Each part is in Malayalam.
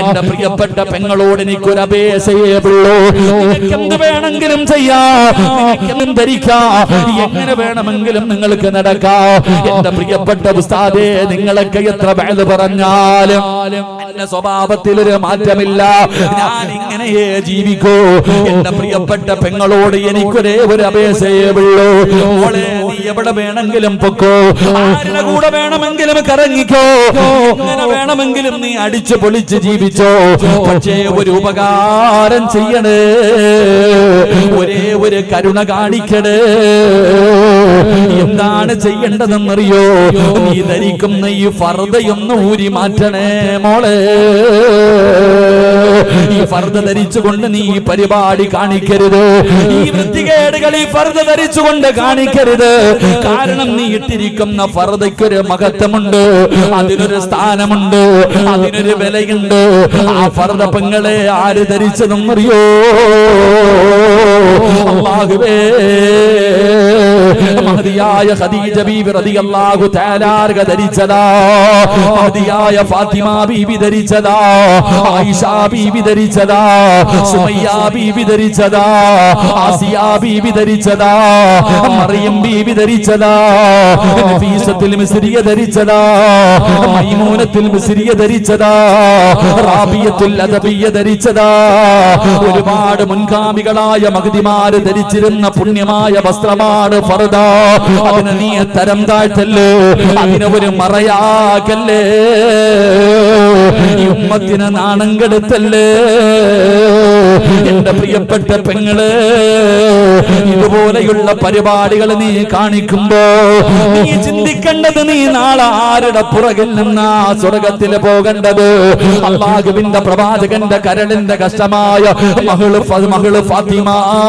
എന്റെ പ്രിയപ്പെട്ട പെങ്ങളോട് എനിക്കൊരു അപേക്ഷയേ ഉള്ളൂ നിനക്ക് എന്ത് വേണമെങ്കിലും ചെയ്യാ നിനക്കെന്തും ധരിക്കാ എങ്ങനെ വേണമെങ്കിലും നിങ്ങൾക്ക് നടക്കാം എന്റെ പ്രിയപ്പെട്ട ഉസ്താദേ നിങ്ങളൊക്കെ എത്ര വേല പറഞ്ഞാലും എന്റെ സ്വഭാവത്തിൽ ഒരു മാറ്റമില്ല ഞാൻ ഇങ്ങനെയേ ജീവിക്കൂ എന്റെ പ്രിയപ്പെട്ട പെങ്ങളോട് എനിക്കൊരേ ഒരു അപേക്ഷയേ ഉള്ളൂ മോളെ നീ എവിടെ വേണമെങ്കിലും പൊക്കോ ആരുടെ കൂടെ വേണമെങ്കിലും കറങ്ങിക്കോ എങ്ങനെ വേണമെങ്കിലും നീ അടിച്ചു പൊളിച്ച് ജീവിച്ചോ പക്ഷേ ഒരു ഉപകാരം ചെയ്യണേ ഒരേ ഒരു കരുണ കാണിക്കണേ എന്താണ് ചെയ്യേണ്ടതെന്നറിയോ നീ ധരിക്കുന്ന ഈ ഫർദയൊന്ന് ഊരി മാറ്റണേ മോളെ ഈ ഫർദ ധരിച്ചുകൊണ്ട് നീ ഈ പരിപാടി കാണിക്കരുത് ഈ വൃത്തികേടുകൾ ഈ ഫർദ ധരിച്ചുകൊണ്ട് കാണിക്കരുത് കാരണം നീ ഇട്ടിരിക്കുന്ന ഫർദയ്ക്കൊരു മഹത്വമുണ്ട് അതിനൊരു സ്ഥാനമുണ്ട് അതിനൊരു വിലയുണ്ട് ആ ഫർദ പെങ്ങളെ ആര് ധരിച്ചതെന്നറിയോ അള്ളാഹുവേ മഹതിയായ ഖദീജ ബീബി റളിയല്ലാഹു തആലാർക ധരിച്ചതാ മഹതിയായ ഫാത്തിമ ബീബി ധരിച്ചതാ ആയിഷ ബീബി ധരിച്ചതാ സുമയ്യ ബീബി ധരിച്ചതാ ആസിയ ബീബി ധരിച്ചതാ മറിയം ബീബി ധരിച്ചതാ നഫീസത്തുൽ മിസ്രിയ ധരിച്ചതാ മൈമൂനത്തുൽ മിസ്രിയ ധരിച്ചതാ റാബിയത്തുൽ അദബിയ ധരിച്ചതാ ഒരുപാട് മുൻഗാമികളായ മഹതിമാര് ധരിച്ചിരുന്ന പുണ്യമായ വസ്ത്രമാണ് ഫർദ അതിന് നീ തരം താഴ്ത്തല്ലേ അതിന് ഒരു മറയാകല്ലേ ഈ ഉമ്മത്തിന് നാണം കെടുത്തല്ലേ എന്റെ പ്രിയപ്പെട്ട പെങ്ങള് ഇതുപോലെയുള്ള പരിപാടികൾ നീ കാണിക്കുമ്പോ നീ ചിന്തിക്കേണ്ടത് നീ നാളെ ആരുടെ പുറകിൽ നിന്നാ സ്വർഗത്തിൽ പോകേണ്ടത് അള്ളാഹുവിന്റെ പ്രവാചകന്റെ കരളിന്റെ കഷ്ടമായ മകള് ഫ- മകള് ഫാത്തിമ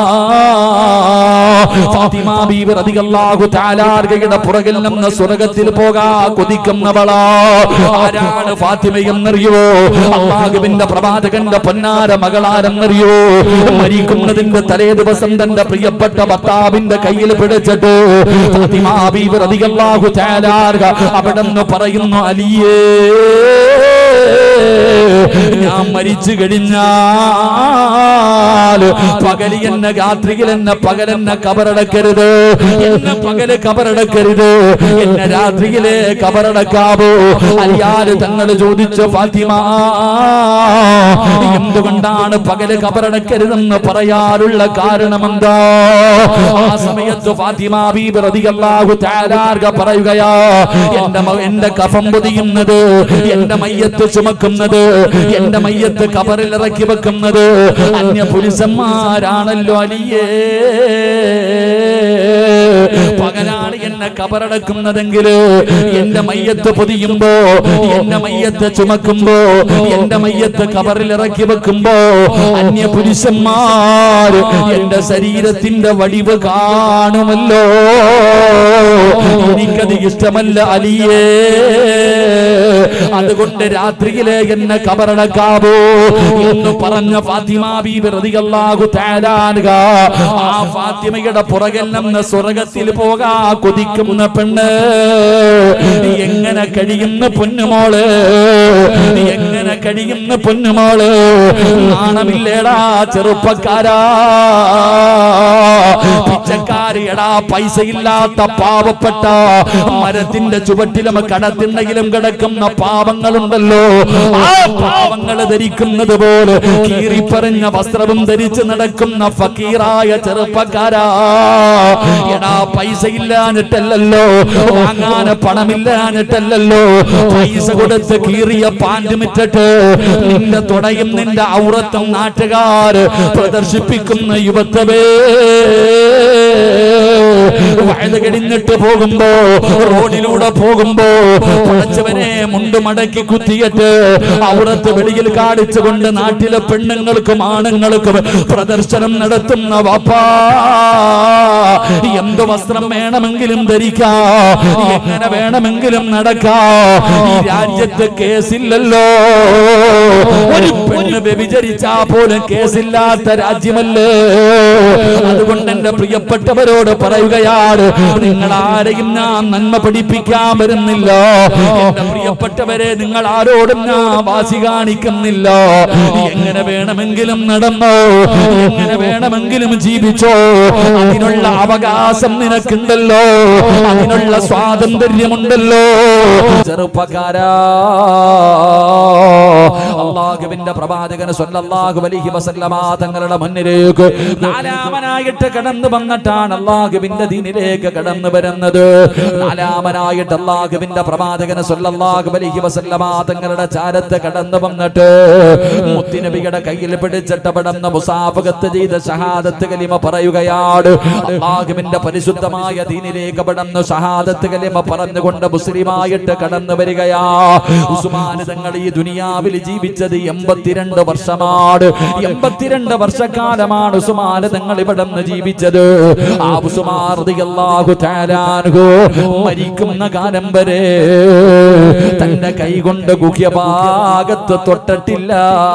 ഫാത്തിമ ബീവി റളിയല്ലാഹു തആലാർഗയുടെ പുറകിൽ നിന്ന് സ്വർഗത്തിൽ പോകാ കൊതിക്കുന്നവളാ ആരാണ് ഫാത്തിമ എന്നറിയോ അള്ളാഹുവിന്റെ പ്രവാചകന്റെ പൊന്നാര മകളാരെന്നറിയോ മരിക്കുന്നതിന്റെ തലേ ദിവസം തന്റെ പ്രിയപ്പെട്ട ഭർത്താവിന്റെ കയ്യിൽ പിടിച്ചിട്ട് ഫാത്തിമ ബീവി റളിയല്ലാഹു തആലാർഗ അവിടെ നിന്ന് പറയുന്നു അലിയേ ഞാൻ മരിച്ചു കഴിഞ്ഞാൽ പകല് എന്നെ രാത്രിയിൽ എന്നെ പകലെന്നെ കബറടക്കരുത് എന്നെ പകല് കബറടക്കരുത് എന്നെ രാത്രിയിലെ കബറടക്കാവോ അലിയാല് തങ്ങൾ ചോദിച്ചു ഫാത്തിമ എന്തുകൊണ്ടാണ് പകല് കബറടക്കരുതെന്ന് പറയാനുള്ള കാരണം എന്താ ആ സമയത്ത് ഫാത്തിമ ബീബി റളിയല്ലാഹു തആലാർക പറയുകയാ എന്റെ മ- എന്റെ കഫം പൊതിയുന്നത് എന്റെ മയ്യത്ത് ചുമക്കുന്നത് എന്റെ മയ്യത്ത് കബറിൽ ഇറക്കി വെക്കുന്നത് അന്യ പുരുഷന്മാരാണല്ലോ അലിയേ പകലാണ് എന്നെ കബറടക്കുന്നതെങ്കിൽ എന്റെ മയ്യത്ത് പൊതിയുമ്പോ എന്റെ മയ്യത്ത് ചുമക്കുമ്പോ എന്റെ മയ്യത്ത് കബറിൽ ഇറക്കി വെക്കുമ്പോ അന്യ പുരുഷന്മാർ എന്റെ ശരീരത്തിന്റെ വടിവ് കാണുമല്ലോ എനിക്കത് ഇഷ്ടമല്ല അലിയേ അതുകൊണ്ട് രാത്രിയിലെ എന്നെ കബറടക്കാവോ എന്ന് പറഞ്ഞ ഫാത്തിമ ബീബി റളിയല്ലാഹു തആല അൻഹ ആ ഫാത്തിമയുടെ പുറകിൽ നിന്ന് സ്വർഗത്തിൽ പോകാ കൊതിക്കുന്ന പെണ്ണ് എങ്ങനെ കഴിയുന്ന പൊന്നുമോള് എങ്ങനെ കഴിയുന്ന പൊന്നുമോള് നാണമില്ലേടാ ചെറുപ്പക്കാരാ പിച്ചക്കാരിയടാ പൈസ ഇല്ലാത്ത പാവപ്പെട്ട മരത്തിന്റെ ചുവട്ടിലും കടത്തിണ്ടെങ്കിലും കിടക്കുന്ന പാവങ്ങളുണ്ടല്ലോ ആ പാവങ്ങൾ ധരിക്കുന്നത് പോലെ കീറിപ്പറഞ്ഞ വസ്ത്രവും ധരിച്ച് നടക്കുന്ന ഫക്കീറായ ചെറുപ്പക്കാരാ എടാ പൈസ ഇല്ലാഞ്ഞിട്ടല്ലല്ലോ വാങ്ങാൻ പണമില്ലാഞ്ഞിട്ടല്ലല്ലോ പൈസ കൊടുത്ത് കീറിയ പാൻറ് മിറ്റിട്ട് നിന്റെ തുടയും നിന്റെ ഔറത്തും നാട്ടുകാർ പ്രദർശിപ്പിക്കുന്ന യുവത്വവേ വഴുത് കിടിഞ്ഞിട്ട് പോകുമ്പോ റോഡിലൂടെ പോകുമ്പോ പടച്ചവനെ മുണ്ട് മടക്കി കുത്തിയിട്ട് ഔറത്ത് വെളിയിൽ കാണിച്ചുകൊണ്ട് നാട്ടിലെ പെണ്ണുങ്ങൾക്കും ആണുങ്ങൾക്കും പ്രദർശനം നടത്തുന്ന വാപ്പാ എന്ത് വസ്ത്രം വേണമെങ്കിലും ധരിക്കാ എങ്ങനെ വേണമെങ്കിലും നടക്കാ ഈ രാജ്യത്ത് കേസില്ലല്ലോ ഒരു പെണ്ണ് വ്യഭിചരിച്ചാ പോലും കേസില്ലാത്ത രാജ്യമല്ലേ അതുകൊണ്ട് എന്റെ പ്രിയപ്പെട്ടവരോട് പറയുകയാണ് നിങ്ങൾ ആരെയും ഞാൻ നന്മ പഠിപ്പിക്കാൻ വരുന്നില്ല എന്റെ പ്രിയപ്പെട്ടവരെ നിങ്ങൾ ആരോടും ഞാൻ വാശി കാണിക്കുന്നില്ല എങ്ങനെ വേണമെങ്കിലും നടന്നോ എങ്ങനെ വേണമെങ്കിലും ജീവിച്ചോ അതിനുള്ള അവകാശം നിനക്കുണ്ടല്ലോ അതിനുള്ള സ്വാതന്ത്ര്യമുണ്ടല്ലോ ചെറുപ്പക്കാരാ അള്ളാഹുവിന്റെ പ്രവാചകന് സ്വല്ലല്ലാഹു അലൈഹി വസല്ലമ തങ്ങളുടെ മുന്നിലേക്ക് നാലാമനായിട്ട് കടന്നു വന്നിട്ടാണ് അള്ളാഹുവിന്റെ ദീനിലേക്ക് കടന്നു വരുന്നത് നാലാമനായിട്ട് അള്ളാഹുവിന്റെ പ്രവാചകന് സ്വല്ലല്ലാഹു അലൈഹി വസല്ലമ തങ്ങളുടെ ചാരത്ത് കടന്നു വന്നിട്ട് മുത്തിനബിയുടെ കയ്യിൽ പിടിച്ചിട്ട് പടന്ന മുസാഫകത്ത് ചെയ്ത ഷഹാദത്ത് കലിമ പറയുകയാണ് അള്ളാഹുവിന്റെ പരിശുദ്ധമായ ദീനിലേക്ക് പടന്ന് ഷഹാദത്ത് കലിമ പറഞ്ഞുകൊണ്ട് മുസ്ലിമായിട്ട് കടന്നു വരികയാ ഉസ്മാൻ തങ്ങൾ ഈ ദുനിയാവിൽ ജീവിച്ചത് എൺപത്തിരണ്ട് വർഷമാണ് എൺപത്തിരണ്ട് വർഷക്കാലമാണ് ഉസ്മാൻ തങ്ങൾ ഇവിടെ നിന്ന് ജീവിച്ചത് ആ ഉസ്മാൻ റളിയല്ലാഹു തആല അൻഹു മരിക്കുന്ന കാലം വരെ തന്റെ കൈ കൊണ്ട് ഗുഹ്യഭാഗത്ത് തൊട്ടിട്ടില്ല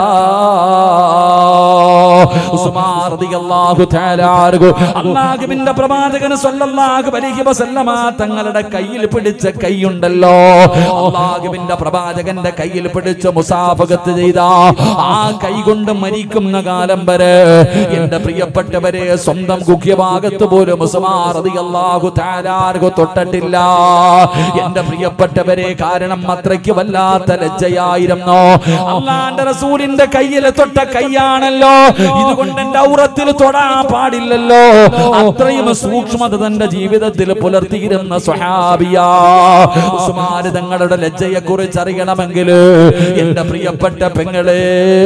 ഉസ്മാൻ റളിയല്ലാഹു തആല അൻഹു അല്ലാഹുവിന്റെ പ്രവാചകൻ സ്വല്ലല്ലാഹു അലൈഹി വസല്ലമ തങ്ങളുടെ കയ്യിൽ പിടിച്ച കൈയുണ്ടല്ലോ അല്ലാഹുവിന്റെ പ്രവാചകന്റെ കയ്യിൽ പിടിച്ച് മുസാഫകത്ത് ചെയ്ത ആ കൈ കൊണ്ട് മരിക്കുന്ന കാലം വരെ എന്റെ പ്രിയപ്പെട്ടവരെ സ്വന്തം ഗുഹ്യഭാഗത്ത് പോലും ഉസ്മാൻ റളിയല്ലാഹു തആല അൻഹു തൊട്ടിട്ടില്ല എന്റെ പ്രിയപ്പെട്ടവരെ കാരണം അത്രയ്ക്ക് വല്ലാത്ത ലജ്ജയായിരുന്നു അള്ളാന്റെ റസൂലിന്റെ കയ്യിൽ തൊട്ട കൈയാണല്ലോ ഇതുകൊണ്ട് എന്റെ ഔറത്തിൽ തൊടാൻ പാടില്ലല്ലോ അത്രയും സൂക്ഷ്മത തന്റെ ജീവിതത്തിൽ പുലർത്തിയിരുന്ന സ്വഹാബിയ ഉസ്മാൻ തങ്ങളുടെ ലജ്ജയെ കുറിച്ച് അറിയണമെങ്കിൽ എന്റെ പ്രിയപ്പെട്ട പെങ്ങളെ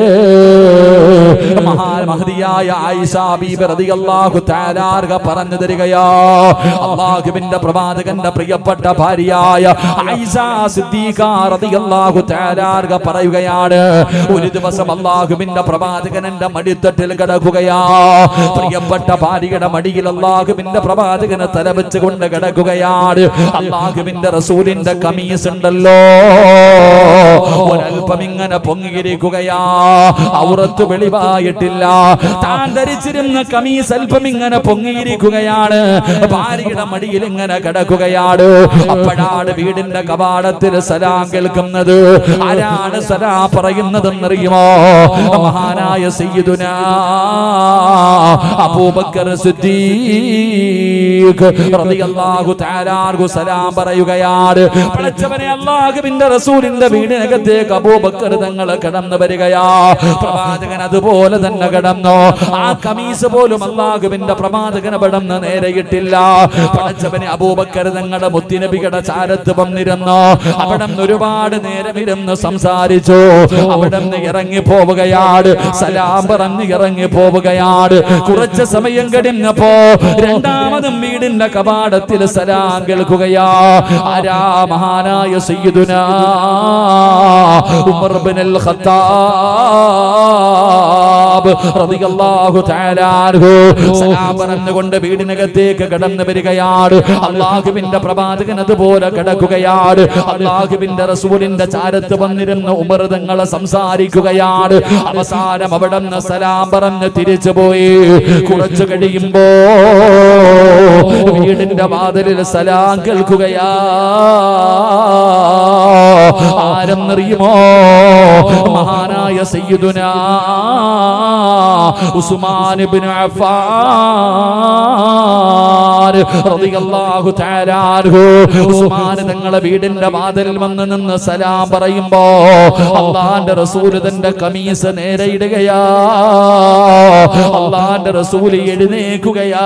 മഹാമഹതിയായ ആയിഷ ബീബി റളിയല്ലാഹു തആല അൻഹ പറഞ്ഞു തരികയാ അള്ളാഹുവിന്റെ പ്രവാചകന്റെ പ്രിയപ്പെട്ട ഭാര്യയായ ആയിഷ സിദ്ദീഖ റളിയല്ലാഹു തആല അൻഹ പറയുകയാണ് ഒരു ദിവസം അള്ളാഹുവിന്റെ പ്രവാചകൻ എന്റെ മടിത്തട്ടിൽ കിടക്കുകയാ പ്രിയപ്പെട്ട ഭാര്യയുടെ മടിയിൽ അള്ളാഹുവിന്റെ പ്രവാചകന് തലവെച്ചുകൊണ്ട് കിടക്കുകയാണ് അള്ളാഹുവിന്റെ റസൂലിന്റെ കമീസ് ഉണ്ടല്ലോ ഒരൽപ്പം ഇങ്ങനെ പൊങ്ങിയിരിക്കുകയാ ഔറത്ത് വെളിവായിട്ടില്ല താൻ ധരിച്ചിരുന്ന കമീസ് അല്പം ഇങ്ങനെ പൊങ്ങിയിരിക്കുകയാണ് ഭാര്യയുടെ മടിയിൽ ഇങ്ങനെ കിടക്കുകയാണ് അപ്പോഴാണ് വീടിന്റെ കവാടത്തിൽ സലാം കേൾക്കുന്നത് ആരാണ് സലാ പറയുന്നതെന്നറിയുമോ മഹാനായ സയ്യിദുന അബൂബക്കർ സിദ്ദീഖ് റളിയല്ലാഹു തആല അൻഹു സലാം പറയുകയാണ് പടച്ചവനെ അല്ലാഹുവിന്റെ റസൂലിന്റെ വീടിനകത്തേക്ക് അബൂബക്കർ തങ്ങൾ കടന്നു വരികയാ പ്രവാചകൻ അതുപോലെ തന്നെ കടന്നു ആ കമീസ് പോലും അല്ലാഹുവിന്റെ പ്രവാചകന് പടന്ന് നേരെയിട്ടില്ല പടച്ചവനെ അബൂബക്കർ തങ്ങളുടെ മുത്തിനബിയുടെ ചാരത്ത് വന്നിരുന്നു അവിടെ നിന്ന് ഒരുപാട് നേരം ഇരുന്ന് സംസാരിച്ചു അവിടെ നിന്ന് ഇറങ്ങി പോവുകയാണ് സലാം പറഞ്ഞ് ഇറങ്ങി പോവുകയാണ് കുറച്ച് സമയം കഴിഞ്ഞപ്പോ രണ്ടാമതും വീടിന്റെ കവാടത്തിൽ സലാം കേൾക്കുകയാ ആരാ മഹാനായ സയ്യിദുന ഉമർ ബിനുൽ ഖത്താബ് റളിയല്ലാഹു തആല അൻഹു സലാം പറഞ്ഞുകൊണ്ട് വീടിനകത്തേക്ക് കടന്നു വരികയാണ് അള്ളാഹുവിന്റെ പ്രവാചകൻ അതുപോലെ കിടക്കുകയാണ് അള്ളാഹുവിന്റെ റസൂലിന്റെ ചാരത്ത് വന്നിരുന്ന ഉമർ തങ്ങളെ സംസാരിക്കുകയാണ് അവസാനം അവിടെ നിന്ന് സലാം പറഞ്ഞ് തിരിച്ചു പോയി കുറച്ചു കഴിയുമ്പോ വീടിന്റെ വാതിലിൽ സലാം കേൾക്കുകയാ ആരെന്നറിയുമോ മഹാനായ സയ്യിദുന ഉസ്മാൻ ഇബ്നു അഫ്ഫാൻ റളിയല്ലാഹു തആല അൻഹു ഉസ്മാൻ തങ്ങളെ വീടിന്റെ വാതിലിൽ വന്ന് നിന്ന് സലാം പറയുമ്പോ അള്ളാന്റെ റസൂൽ തന്റെ കമീസ് നേരെ ഇടുകയാ അള്ളാന്റെ റസൂൽ എഴുന്നേക്കുകയാ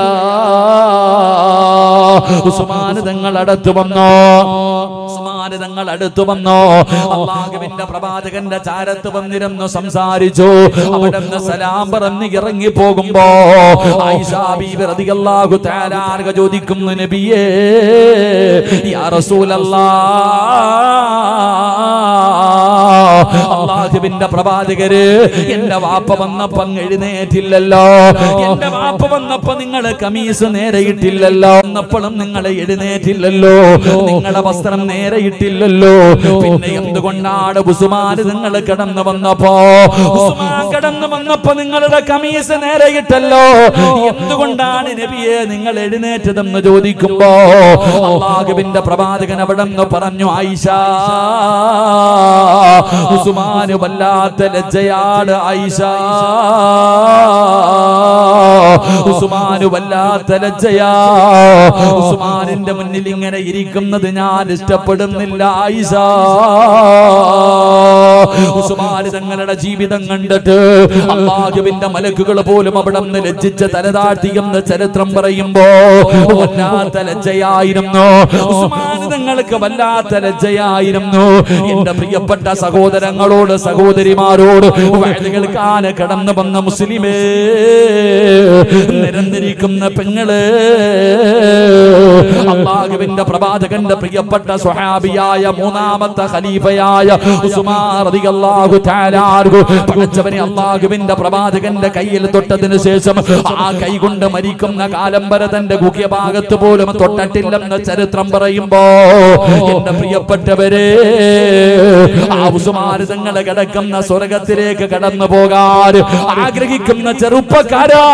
ഉസ്മാൻ തങ്ങൾ അടുത്ത് വന്നോ ഉസ്മാൻ തങ്ങൾ അടുത്ത് വന്നോ അള്ളാഹുവിന്റെ പ്രവാചകന്റെ ചാരത്ത് വന്നിരുന്നു സംസാരിച്ചു അവിടെ നിന്ന് സലാം പറഞ്ഞ് ഇറങ്ങി പോകുമ്പോ ആയിഷാ ബീബി റളിയല്ലാഹു തആല അൻഹ ചോദിക്കുന്നു നബിയേ യാ റസൂലല്ലാഹ് അള്ളാഹുവിന്റെ പ്രവാചകര് എന്റെ വാപ്പ വന്നപ്പോ അങ്ങ് എഴുന്നേറ്റില്ലല്ലോ എന്റെ വാപ്പ വന്നപ്പോ നിങ്ങൾ കമീസ് നേരെ ഇട്ടില്ലല്ലോ വന്നപ്പോഴും നിങ്ങൾ എഴുന്നേറ്റില്ലല്ലോ നിങ്ങളുടെ വസ്ത്രം നേരെ ഇട്ടില്ലല്ലോ പിന്നെ എന്തുകൊണ്ടാണ് ഉസുമാൻ നിങ്ങൾ കടന്നു വന്നപ്പോ ഉസ്മാൻ കടന്നു വന്നപ്പോ നിങ്ങളുടെ കമീസ് നേരെ ഇട്ടല്ലോ എന്തുകൊണ്ടാണ് നബിയെ നിങ്ങൾ എഴുന്നേറ്റതെന്ന് ചോദിക്കുമ്പോ അള്ളാഹുവിന്റെ പ്രവാചകൻ അവിടെ നിന്ന് പറഞ്ഞു ആയിഷ ഉസ്മാന് വല്ലാത്ത ലജ്ജയാണ് ആയിഷ ഉസ്മാന് വല്ലാത്ത ലജ്ജയാ ഉസ്മാനിന്റെ മുന്നിൽ ഇങ്ങനെ ഇരിക്കുന്നത് ഞാൻ ഇഷ്ടപ്പെടുന്നില്ല ആയിഷ ഉസ്മാൻ തങ്ങളുടെ ജീവിതം കണ്ടിട്ട് അള്ളാഹുവിന്റെ മലക്കുകൾ പോലും അവിടെ നിന്ന് ലജ്ജിച്ച് തലതാഴ്ത്തിയെന്ന് ചരിത്രം പറയുമ്പോ വല്ലാത്ത ലജ്ജയായിരുന്നു ഉസ്മാൻ തങ്ങൾക്ക് വല്ലാത്ത ലജ്ജയായിരുന്നു എന്റെ പ്രിയപ്പെട്ട സഹോദരങ്ങളോട് സഹോദരിമാരോട് വയലുകൾക്കാണ് കടന്നു വന്ന മുസ്ലിമേ നിരന്നിരിക്കുന്ന പെങ്ങള് അള്ളാഹുവിന്റെ പ്രവാചകന്റെ പ്രിയപ്പെട്ട സ്വഹാബിയായ മൂന്നാമത്തെ ഖലീഫയായ ഉസ്മാൻ റളിയല്ലാഹു തആല അൻഹു പടച്ചവനെ അള്ളാഹുവിന്റെ പ്രവാചകന്റെ കയ്യിൽ തൊട്ടതിന് ശേഷം ആ കൈ കൊണ്ട് മരിക്കുന്ന കാലം വരെ തന്റെ ഭാഗത്ത് പോലും തൊട്ടിട്ടില്ലെന്ന് ചരിത്രം പറയുമ്പോ എന്റെ പ്രിയപ്പെട്ടവരെ ആ ഉസുമാര് തങ്ങളെ കിടക്കുന്ന സ്വർഗത്തിലേക്ക് കടന്നു പോകാൻ ആഗ്രഹിക്കുന്ന ചെറുപ്പക്കാരാ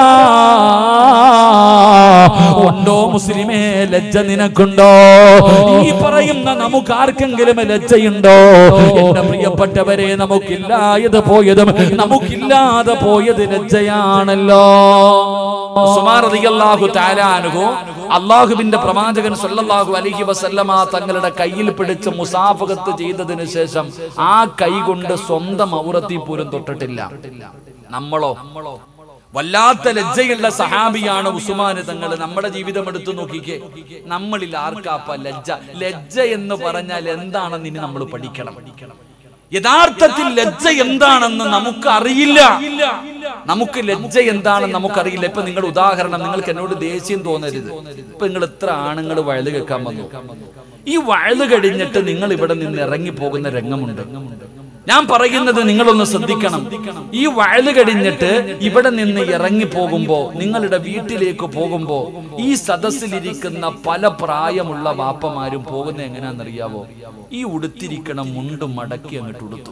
ഉണ്ടോ മുസ്ലിമേ ലജ്ജ നിനക്കുണ്ടോ ഈ പറയുന്ന നമുക്ക് ആർക്കെങ്കിലും ലജ്ജയുണ്ടോ എന്റെ പ്രിയപ്പെട്ടവരെ നമുക്കില്ലായത് പോയതും നമുക്കില്ലാതെ പോയത് ലജ്ജയാണല്ലോ ഉസ്മാൻ റളിയല്ലാഹു തആല അൻഹു അള്ളാഹുവിന്റെ പ്രവാചകൻ സല്ലല്ലാഹു അലൈഹി വസല്ലമ തങ്ങളുടെ കയ്യിൽ പിടിച്ച് മുസാഫകത്ത് ചെയ്തതിനു ശേഷം ആ കൈ കൊണ്ട് സ്വന്തം ഔറത്തിൽ പോലും തൊട്ടിട്ടില്ല നമ്മളോ വല്ലാത്ത ലജ്ജയുള്ള സഹാബിയാണ് ഉസ്മാന് തങ്ങൾ നമ്മുടെ ജീവിതം എടുത്തു നോക്കിക്കേ നമ്മളിൽ ആർക്കാപ്പ ലജ്ജ ലജ്ജ എന്ന് പറഞ്ഞാൽ എന്താണെന്ന് ഇനി നമ്മൾ പഠിക്കണം യഥാർത്ഥത്തിൽ ലജ്ജ എന്താണെന്ന് നമുക്ക് അറിയില്ല നമുക്ക് ലജ്ജ എന്താണെന്ന് നമുക്കറിയില്ല ഇപ്പൊ നിങ്ങൾ ഉദാഹരണം നിങ്ങൾക്ക് എന്നോട് ദേഷ്യം തോന്നരുത് ഇപ്പൊ നിങ്ങൾ എത്ര ആണുങ്ങൾ വയല് കേൾക്കാൻ വന്നു ഈ വയല് കഴിഞ്ഞിട്ട് നിങ്ങൾ ഇവിടെ നിന്ന് ഇറങ്ങി പോകുന്ന രംഗമുണ്ട് ഞാൻ പറയുന്നത് നിങ്ങളൊന്ന് ശ്രദ്ധിക്കണം ഈ വയല് കഴിഞ്ഞിട്ട് ഇവിടെ നിന്ന് ഇറങ്ങി പോകുമ്പോ നിങ്ങളുടെ വീട്ടിലേക്ക് പോകുമ്പോ ഈ സദസ്സിലിരിക്കുന്ന പല പ്രായമുള്ള വാപ്പമാരും പോകുന്നത് എങ്ങനെയാണെന്നറിയാവോ ഈ ഉടുത്തിരിക്കണം മുണ്ട് മടക്കി അങ്ങോട്ട് ഉടുത്തും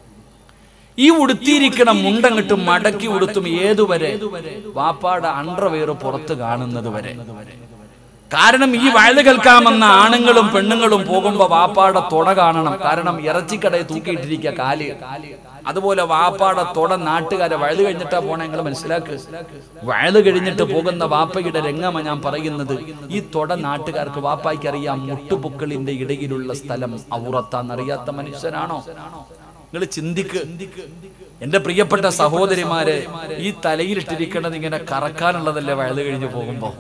ഈ ഉടുത്തിയിരിക്കണം മുണ്ടങ്ങട്ട് മടക്കി ഉടുത്തും ഏതുവരെ വാപ്പാടെ അണ്ടർവെയർ പുറത്ത് കാണുന്നത് വരെ കാരണം ഈ വയല് കേൾക്കാമെന്ന ആണുങ്ങളും പെണ്ണുങ്ങളും പോകുമ്പോ വാപ്പാടെ തുട കാണണം കാരണം ഇറച്ചിക്കടയിൽ തൂക്കിയിട്ടിരിക്കുക കാല് അതുപോലെ വാപ്പാടെ തുട നാട്ടുകാരെ വയല് കഴിഞ്ഞിട്ടാ പോണേ നിങ്ങൾ മനസ്സിലാക്ക് വയല് കഴിഞ്ഞിട്ട് പോകുന്ന വാപ്പയുടെ രംഗമ ഞാൻ പറയുന്നത് ഈ തുട നാട്ടുകാർക്ക് വാപ്പായ്ക്ക് അറിയാം മുട്ടുപൊക്കളിന്റെ ഇടയിലുള്ള സ്ഥലം ഔറത്താന്നറിയാത്ത മനുഷ്യനാണോ നിങ്ങൾ ചിന്തിക്ക് എന്റെ പ്രിയപ്പെട്ട സഹോദരിമാരെ ഈ തലയിലിട്ടിരിക്കേണ്ടത് ഇങ്ങനെ കറക്കാനുള്ളതല്ലേ വയല് കഴിഞ്ഞു പോകുമ്പോ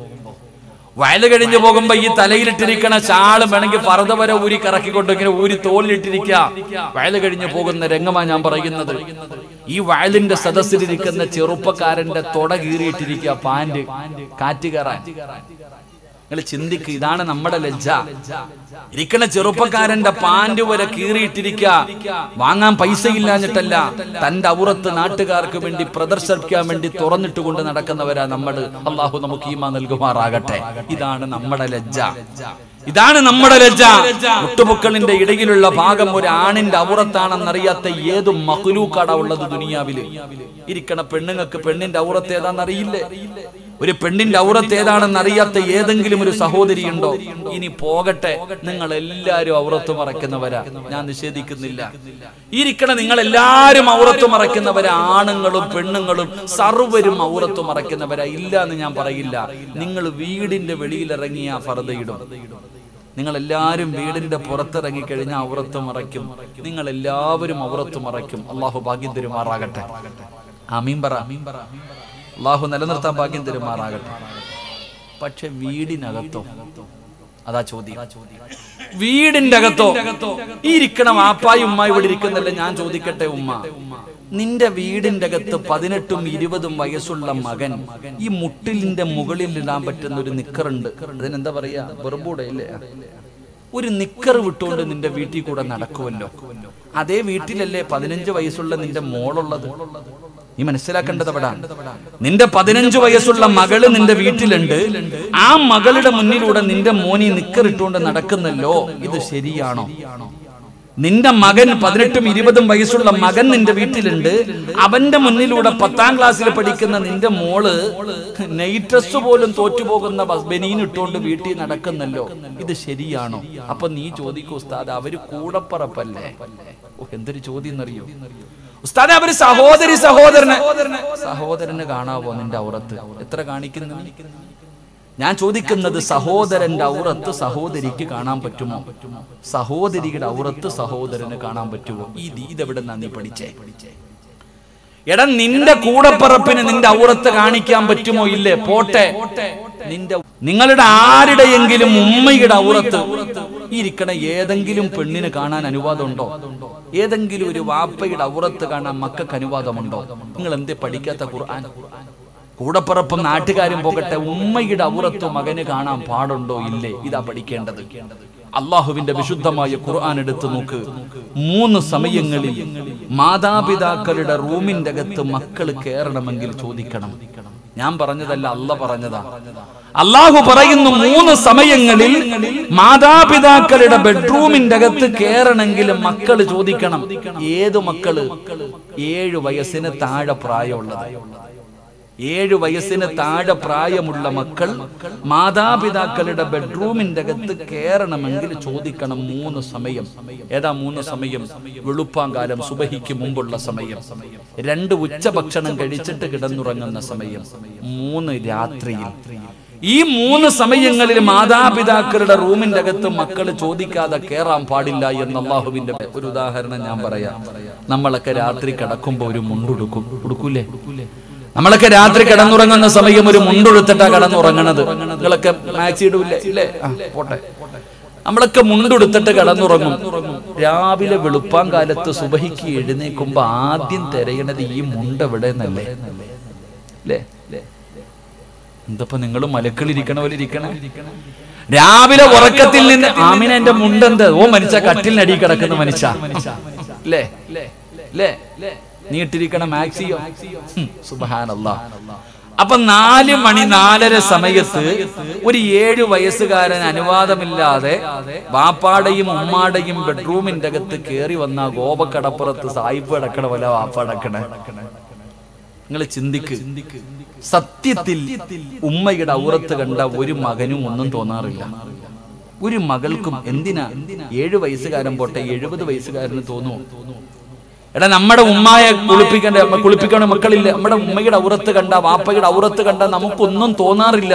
വയല് കഴിഞ്ഞു പോകുമ്പോ ഈ തലയിലിട്ടിരിക്കണ ചാളും വേണമെങ്കിൽ പറത വരെ ഊരി കറക്കിക്കൊണ്ട് ഇങ്ങനെ ഊരി തോലിലിട്ടിരിക്ക വയല് കഴിഞ്ഞു പോകുന്ന രംഗമാ ഞാൻ പറയുന്നത് ഈ വയലിന്റെ സദസ്സിലിരിക്കുന്ന ചെറുപ്പക്കാരന്റെ തുട കീറിയിട്ടിരിക്കുക പാൻറ് കാറ്റ് കയറാൻ നിങ്ങൾ ചിന്തിക്ക് ഇതാണ് നമ്മുടെ ലജ്ജ ഇരിക്കണ ചെറുപ്പക്കാരന്റെ പാൻറ് വരെ കീറിയിട്ടിരിക്ക വാങ്ങാൻ പൈസ ഇല്ലാഞ്ഞിട്ടല്ല തന്റെ ഔറത്ത് നാട്ടുകാർക്ക് വേണ്ടി പ്രദർശിപ്പിക്കാൻ വേണ്ടി തുറന്നിട്ട് കൊണ്ട് നടക്കുന്നവരാ നമ്മൾ അള്ളാഹു നമുക്ക് ഈമ നൽകുമാറാകട്ടെ ഇതാണ് നമ്മുടെ ലജ്ജ ഇതാണ് നമ്മുടെ ലജ്ജ മുട്ടുപൊക്കളിന്റെ ഇടയിലുള്ള ഭാഗം ഒരു ആണിന്റെ ഔറത്താണെന്നറിയാത്ത ഏത് മഹ്ലൂക്കാടാ ഉള്ളത് ദുനിയാവില് ഇരിക്കണ പെണ്ണുങ്ങൾക്ക് പെണ്ണിന്റെ ഔറത്ത് ഏതാണെന്നറിയില്ലേ ഒരു പെണ്ണിന്റെ ഔറത്ത് ഏതാണെന്ന് അറിയാത്ത ഏതെങ്കിലും ഒരു സഹോദരി ഉണ്ടോ ഇനി പോകട്ടെ നിങ്ങൾ എല്ലാരും ഔറത്ത് മറയ്ക്കുന്നവരാ ഞാൻ നിഷേധിക്കുന്നില്ല ഇരിക്കണ നിങ്ങൾ എല്ലാരും ഔറത്ത് മറയ്ക്കുന്നവരാ ആണുങ്ങളും പെണ്ണുങ്ങളും സർവരും ഔറത്ത് മറയ്ക്കുന്നവരാ ഇല്ല എന്ന് ഞാൻ പറയില്ല നിങ്ങൾ വീടിന്റെ വെളിയിലിറങ്ങിയ ഫറതയിടും നിങ്ങൾ എല്ലാവരും വീടിന്റെ പുറത്തിറങ്ങി കഴിഞ്ഞാൽ ഔറത്ത് മറയ്ക്കും നിങ്ങൾ എല്ലാവരും ഔറത്ത് മറയ്ക്കും അള്ളാഹു ഭാഗ്യം തരുമാറാകട്ടെ അമീൻ പറ അള്ളാഹു നിലനിർത്താൻ ഭാഗ്യം തരുമാറാകട്ടെ പക്ഷെ വീടിനകത്തോ അതാ ചോദ്യം വീടിന്റെ അകത്തോ ഈ ഇരിക്കണം ആപ്പായി ഉമ്മ ഇവിടെ ഇരിക്കുന്നല്ലേ ഞാൻ ചോദിക്കട്ടെ ഉമ്മ നിന്റെ വീടിന്റെ അകത്ത് പതിനെട്ടും ഇരുപതും വയസ്സുള്ള മകൻ ഈ മുട്ടിലിന്റെ മുകളിൽ ഇടാൻ പറ്റുന്ന ഒരു നിക്കറുണ്ട് അതിനെന്താ പറയാ വെറുബൂടെ ഇല്ലേ ഒരു നിക്കർ വിട്ടുകൊണ്ട് നിന്റെ വീട്ടിൽ കൂടെ നടക്കുമല്ലോ അതേ വീട്ടിലല്ലേ പതിനഞ്ച് വയസ്സുള്ള നിന്റെ മോളുള്ളത് നീ മനസ്സിലാക്കേണ്ടത് അവിടെ നിന്റെ പതിനഞ്ച് വയസ്സുള്ള മകള് നിന്റെ വീട്ടിലുണ്ട് ആ മകളുടെ മുന്നിലൂടെ നിന്റെ മോനി നിക്കറിട്ടുകൊണ്ട് നടക്കുന്നല്ലോ ഇത് ശരിയാണോ നിന്റെ മകൻ പതിനെട്ടും ഇരുപതും വയസ്സുള്ള മകൻ നിന്റെ വീട്ടിലുണ്ട് അവന്റെ മുന്നിലൂടെ പത്താം ക്ലാസ്സിൽ പഠിക്കുന്ന നിന്റെ മോള് നൈറ്റ് ഡ്രസ് പോലും തോറ്റുപോകുന്ന ബസ് ബനീൻ ഇട്ടുകൊണ്ട് വീട്ടിൽ നടക്കുന്നല്ലോ ഇത് ശരിയാണോ അപ്പൊ നീ ചോദിക്കൂ ഉസ്താദ് അവര് കൂടപ്പറപ്പല്ലേ ഓ എന്തൊരു ചോദ്യം എന്നറിയോ ഉസ്താദ് അവര് സഹോദരി സഹോദരന് സഹോദരന് കാണാവോ നിന്റെ ഔറത്ത് എത്ര കാണിക്കുന്നു ഞാൻ ചോദിക്കുന്നത് സഹോദരന്റെ ഔറത്ത് സഹോദരിക്ക് കാണാൻ പറ്റുമോ സഹോദരിയുടെ ഔറത്ത് സഹോദരന് കാണാൻ പറ്റുമോ ഈ ദീത് എവിടെ നീ പഠിച്ചേ എടാ നിന്റെ കൂടപ്പറപ്പിന് നിന്റെ ഔറത്ത് കാണിക്കാൻ പറ്റുമോ ഇല്ലേ പോട്ടെ നിന്റെ നിങ്ങളുടെ ആരുടെയെങ്കിലും ഉമ്മയുടെ ഔറത്ത് ഈ ഇരിക്കണ ഏതെങ്കിലും പെണ്ണിന് കാണാൻ അനുവാദമുണ്ടോ ഏതെങ്കിലും ഒരു വാപ്പയുടെ ഔറത്ത് കാണാൻ മക്കൾക്ക് അനുവാദമുണ്ടോ നിങ്ങൾ എന്തേ പഠിക്കാത്ത ഖുർആൻ കൂടപ്പുറപ്പും നാട്ടുകാരും പോകട്ടെ ഉമ്മയുടെ ഔറത്ത് മകന് കാണാൻ പാടുണ്ടോ ഇല്ലേ ഇതാ പഠിക്കേണ്ടത് അള്ളാഹുവിന്റെ വിശുദ്ധമായ ഖുർആൻ എടുത്തു നോക്ക് മൂന്ന് സമയങ്ങളിൽ മാതാപിതാക്കളുടെ റൂമിന്റെ അകത്ത് മക്കൾ കയറണമെങ്കിൽ ചോദിക്കണം ഞാൻ പറഞ്ഞതല്ല അല്ല പറഞ്ഞതാ അള്ളാഹു പറയുന്നു മൂന്ന് സമയങ്ങളിൽ മാതാപിതാക്കളുടെ ബെഡ്റൂമിന്റെ അകത്ത് കയറണമെങ്കിൽ മക്കൾ ചോദിക്കണം ഏത് മക്കള് ഏഴു വയസ്സിന് താഴെ പ്രായമുള്ളത് ഏഴു വയസ്സിന് താഴെ പ്രായമുള്ള മക്കൾ മാതാപിതാക്കളുടെ ബെഡ്റൂമിന്റെ അകത്ത് കയറണമെങ്കിൽ ചോദിക്കണം മൂന്ന് സമയം ഏതാ മൂന്ന് സമയം വെളുപ്പാങ്കാലം സുബഹിക്ക് മുമ്പുള്ള സമയം രണ്ട് ഉച്ചഭക്ഷണം കഴിച്ചിട്ട് കിടന്നുറങ്ങുന്ന സമയം മൂന്ന് രാത്രിയിൽ ഈ മൂന്ന് സമയങ്ങളിൽ മാതാപിതാക്കളുടെ റൂമിന്റെ അകത്ത് മക്കൾ ചോദിക്കാതെ കയറാൻ പാടില്ല എന്ന് അള്ളാഹുവിന്റെ ഒരു ഉദാഹരണം ഞാൻ പറയാം നമ്മളൊക്കെ രാത്രി കിടക്കുമ്പോ ഒരു മുണ്ടുടുക്കും ഉടുക്കൂലേ നമ്മളൊക്കെ രാത്രി കിടന്നുറങ്ങുന്ന സമയം ഒരു മുണ്ടുടുത്തിട്ടാ കിടന്നുറങ്ങണത് നിങ്ങളൊക്കെ മാക്സി ഇടൂല്ലേ ഇല്ലേ ആ, പോട്ടെ നമ്മളൊക്കെ മുണ്ടെടുത്തിട്ട് കിടന്നുറങ്ങും രാവിലെ വെളുപ്പാൻ കാലത്ത് സുബഹിക്ക് എഴുന്നേക്കുമ്പോ ആദ്യം തിരയണത് ഈ മുണ്ട് എവിടെ നിന്നല്ലേ അല്ലേ എന്തപ്പോ നിങ്ങൾ മലക്കളിരിക്കണ പോലെ ഇരിക്കണേ രാവിലെ ഉറക്കത്തിൽ നിന്ന് ആമിന എന്റെ മുണ്ടെന്ത് ഓ മനുഷ്യ കട്ടിലിനടി കിടക്കുന്ന മനുഷ്യ അല്ലേ അല്ലേ നീ ഇട്ടിരിക്കണ മാക്സിയോ സുബഹാനല്ലാ അപ്പൊ നാല് മണി നാലര സമയത്ത് ഒരു ഏഴു വയസ്സുകാരൻ അനുവാദമില്ലാതെ വാപ്പാടയും ഉമ്മാടയും ബെഡ്റൂമിന്റെ അകത്ത് കയറി വന്ന ഗോപക്കടപ്പുറത്ത് സായിപ്പ് അടക്കണ പോലെ വാപ്പ അടക്കണേ നിങ്ങൾ ചിന്തിക്ക് സത്യത്തിൽ ഉമ്മയുടെ ഔറത്ത് കണ്ട ഒരു മകനും ഒന്നും തോന്നാറില്ല ഒരു മകൾക്കും എന്തിനാ ഏഴു വയസ്സുകാരൻ പോട്ടെ എഴുപത് വയസ്സുകാരന് തോന്നുമോ എടാ നമ്മുടെ ഉമ്മായെ കുളിപ്പിക്കണ്ട കുളിപ്പിക്കണ മക്കളില്ല നമ്മുടെ ഉമ്മയുടെ ഔറത്ത് കണ്ട വാപ്പയുടെ ഔറത്ത് കണ്ട നമുക്കൊന്നും തോന്നാറില്ല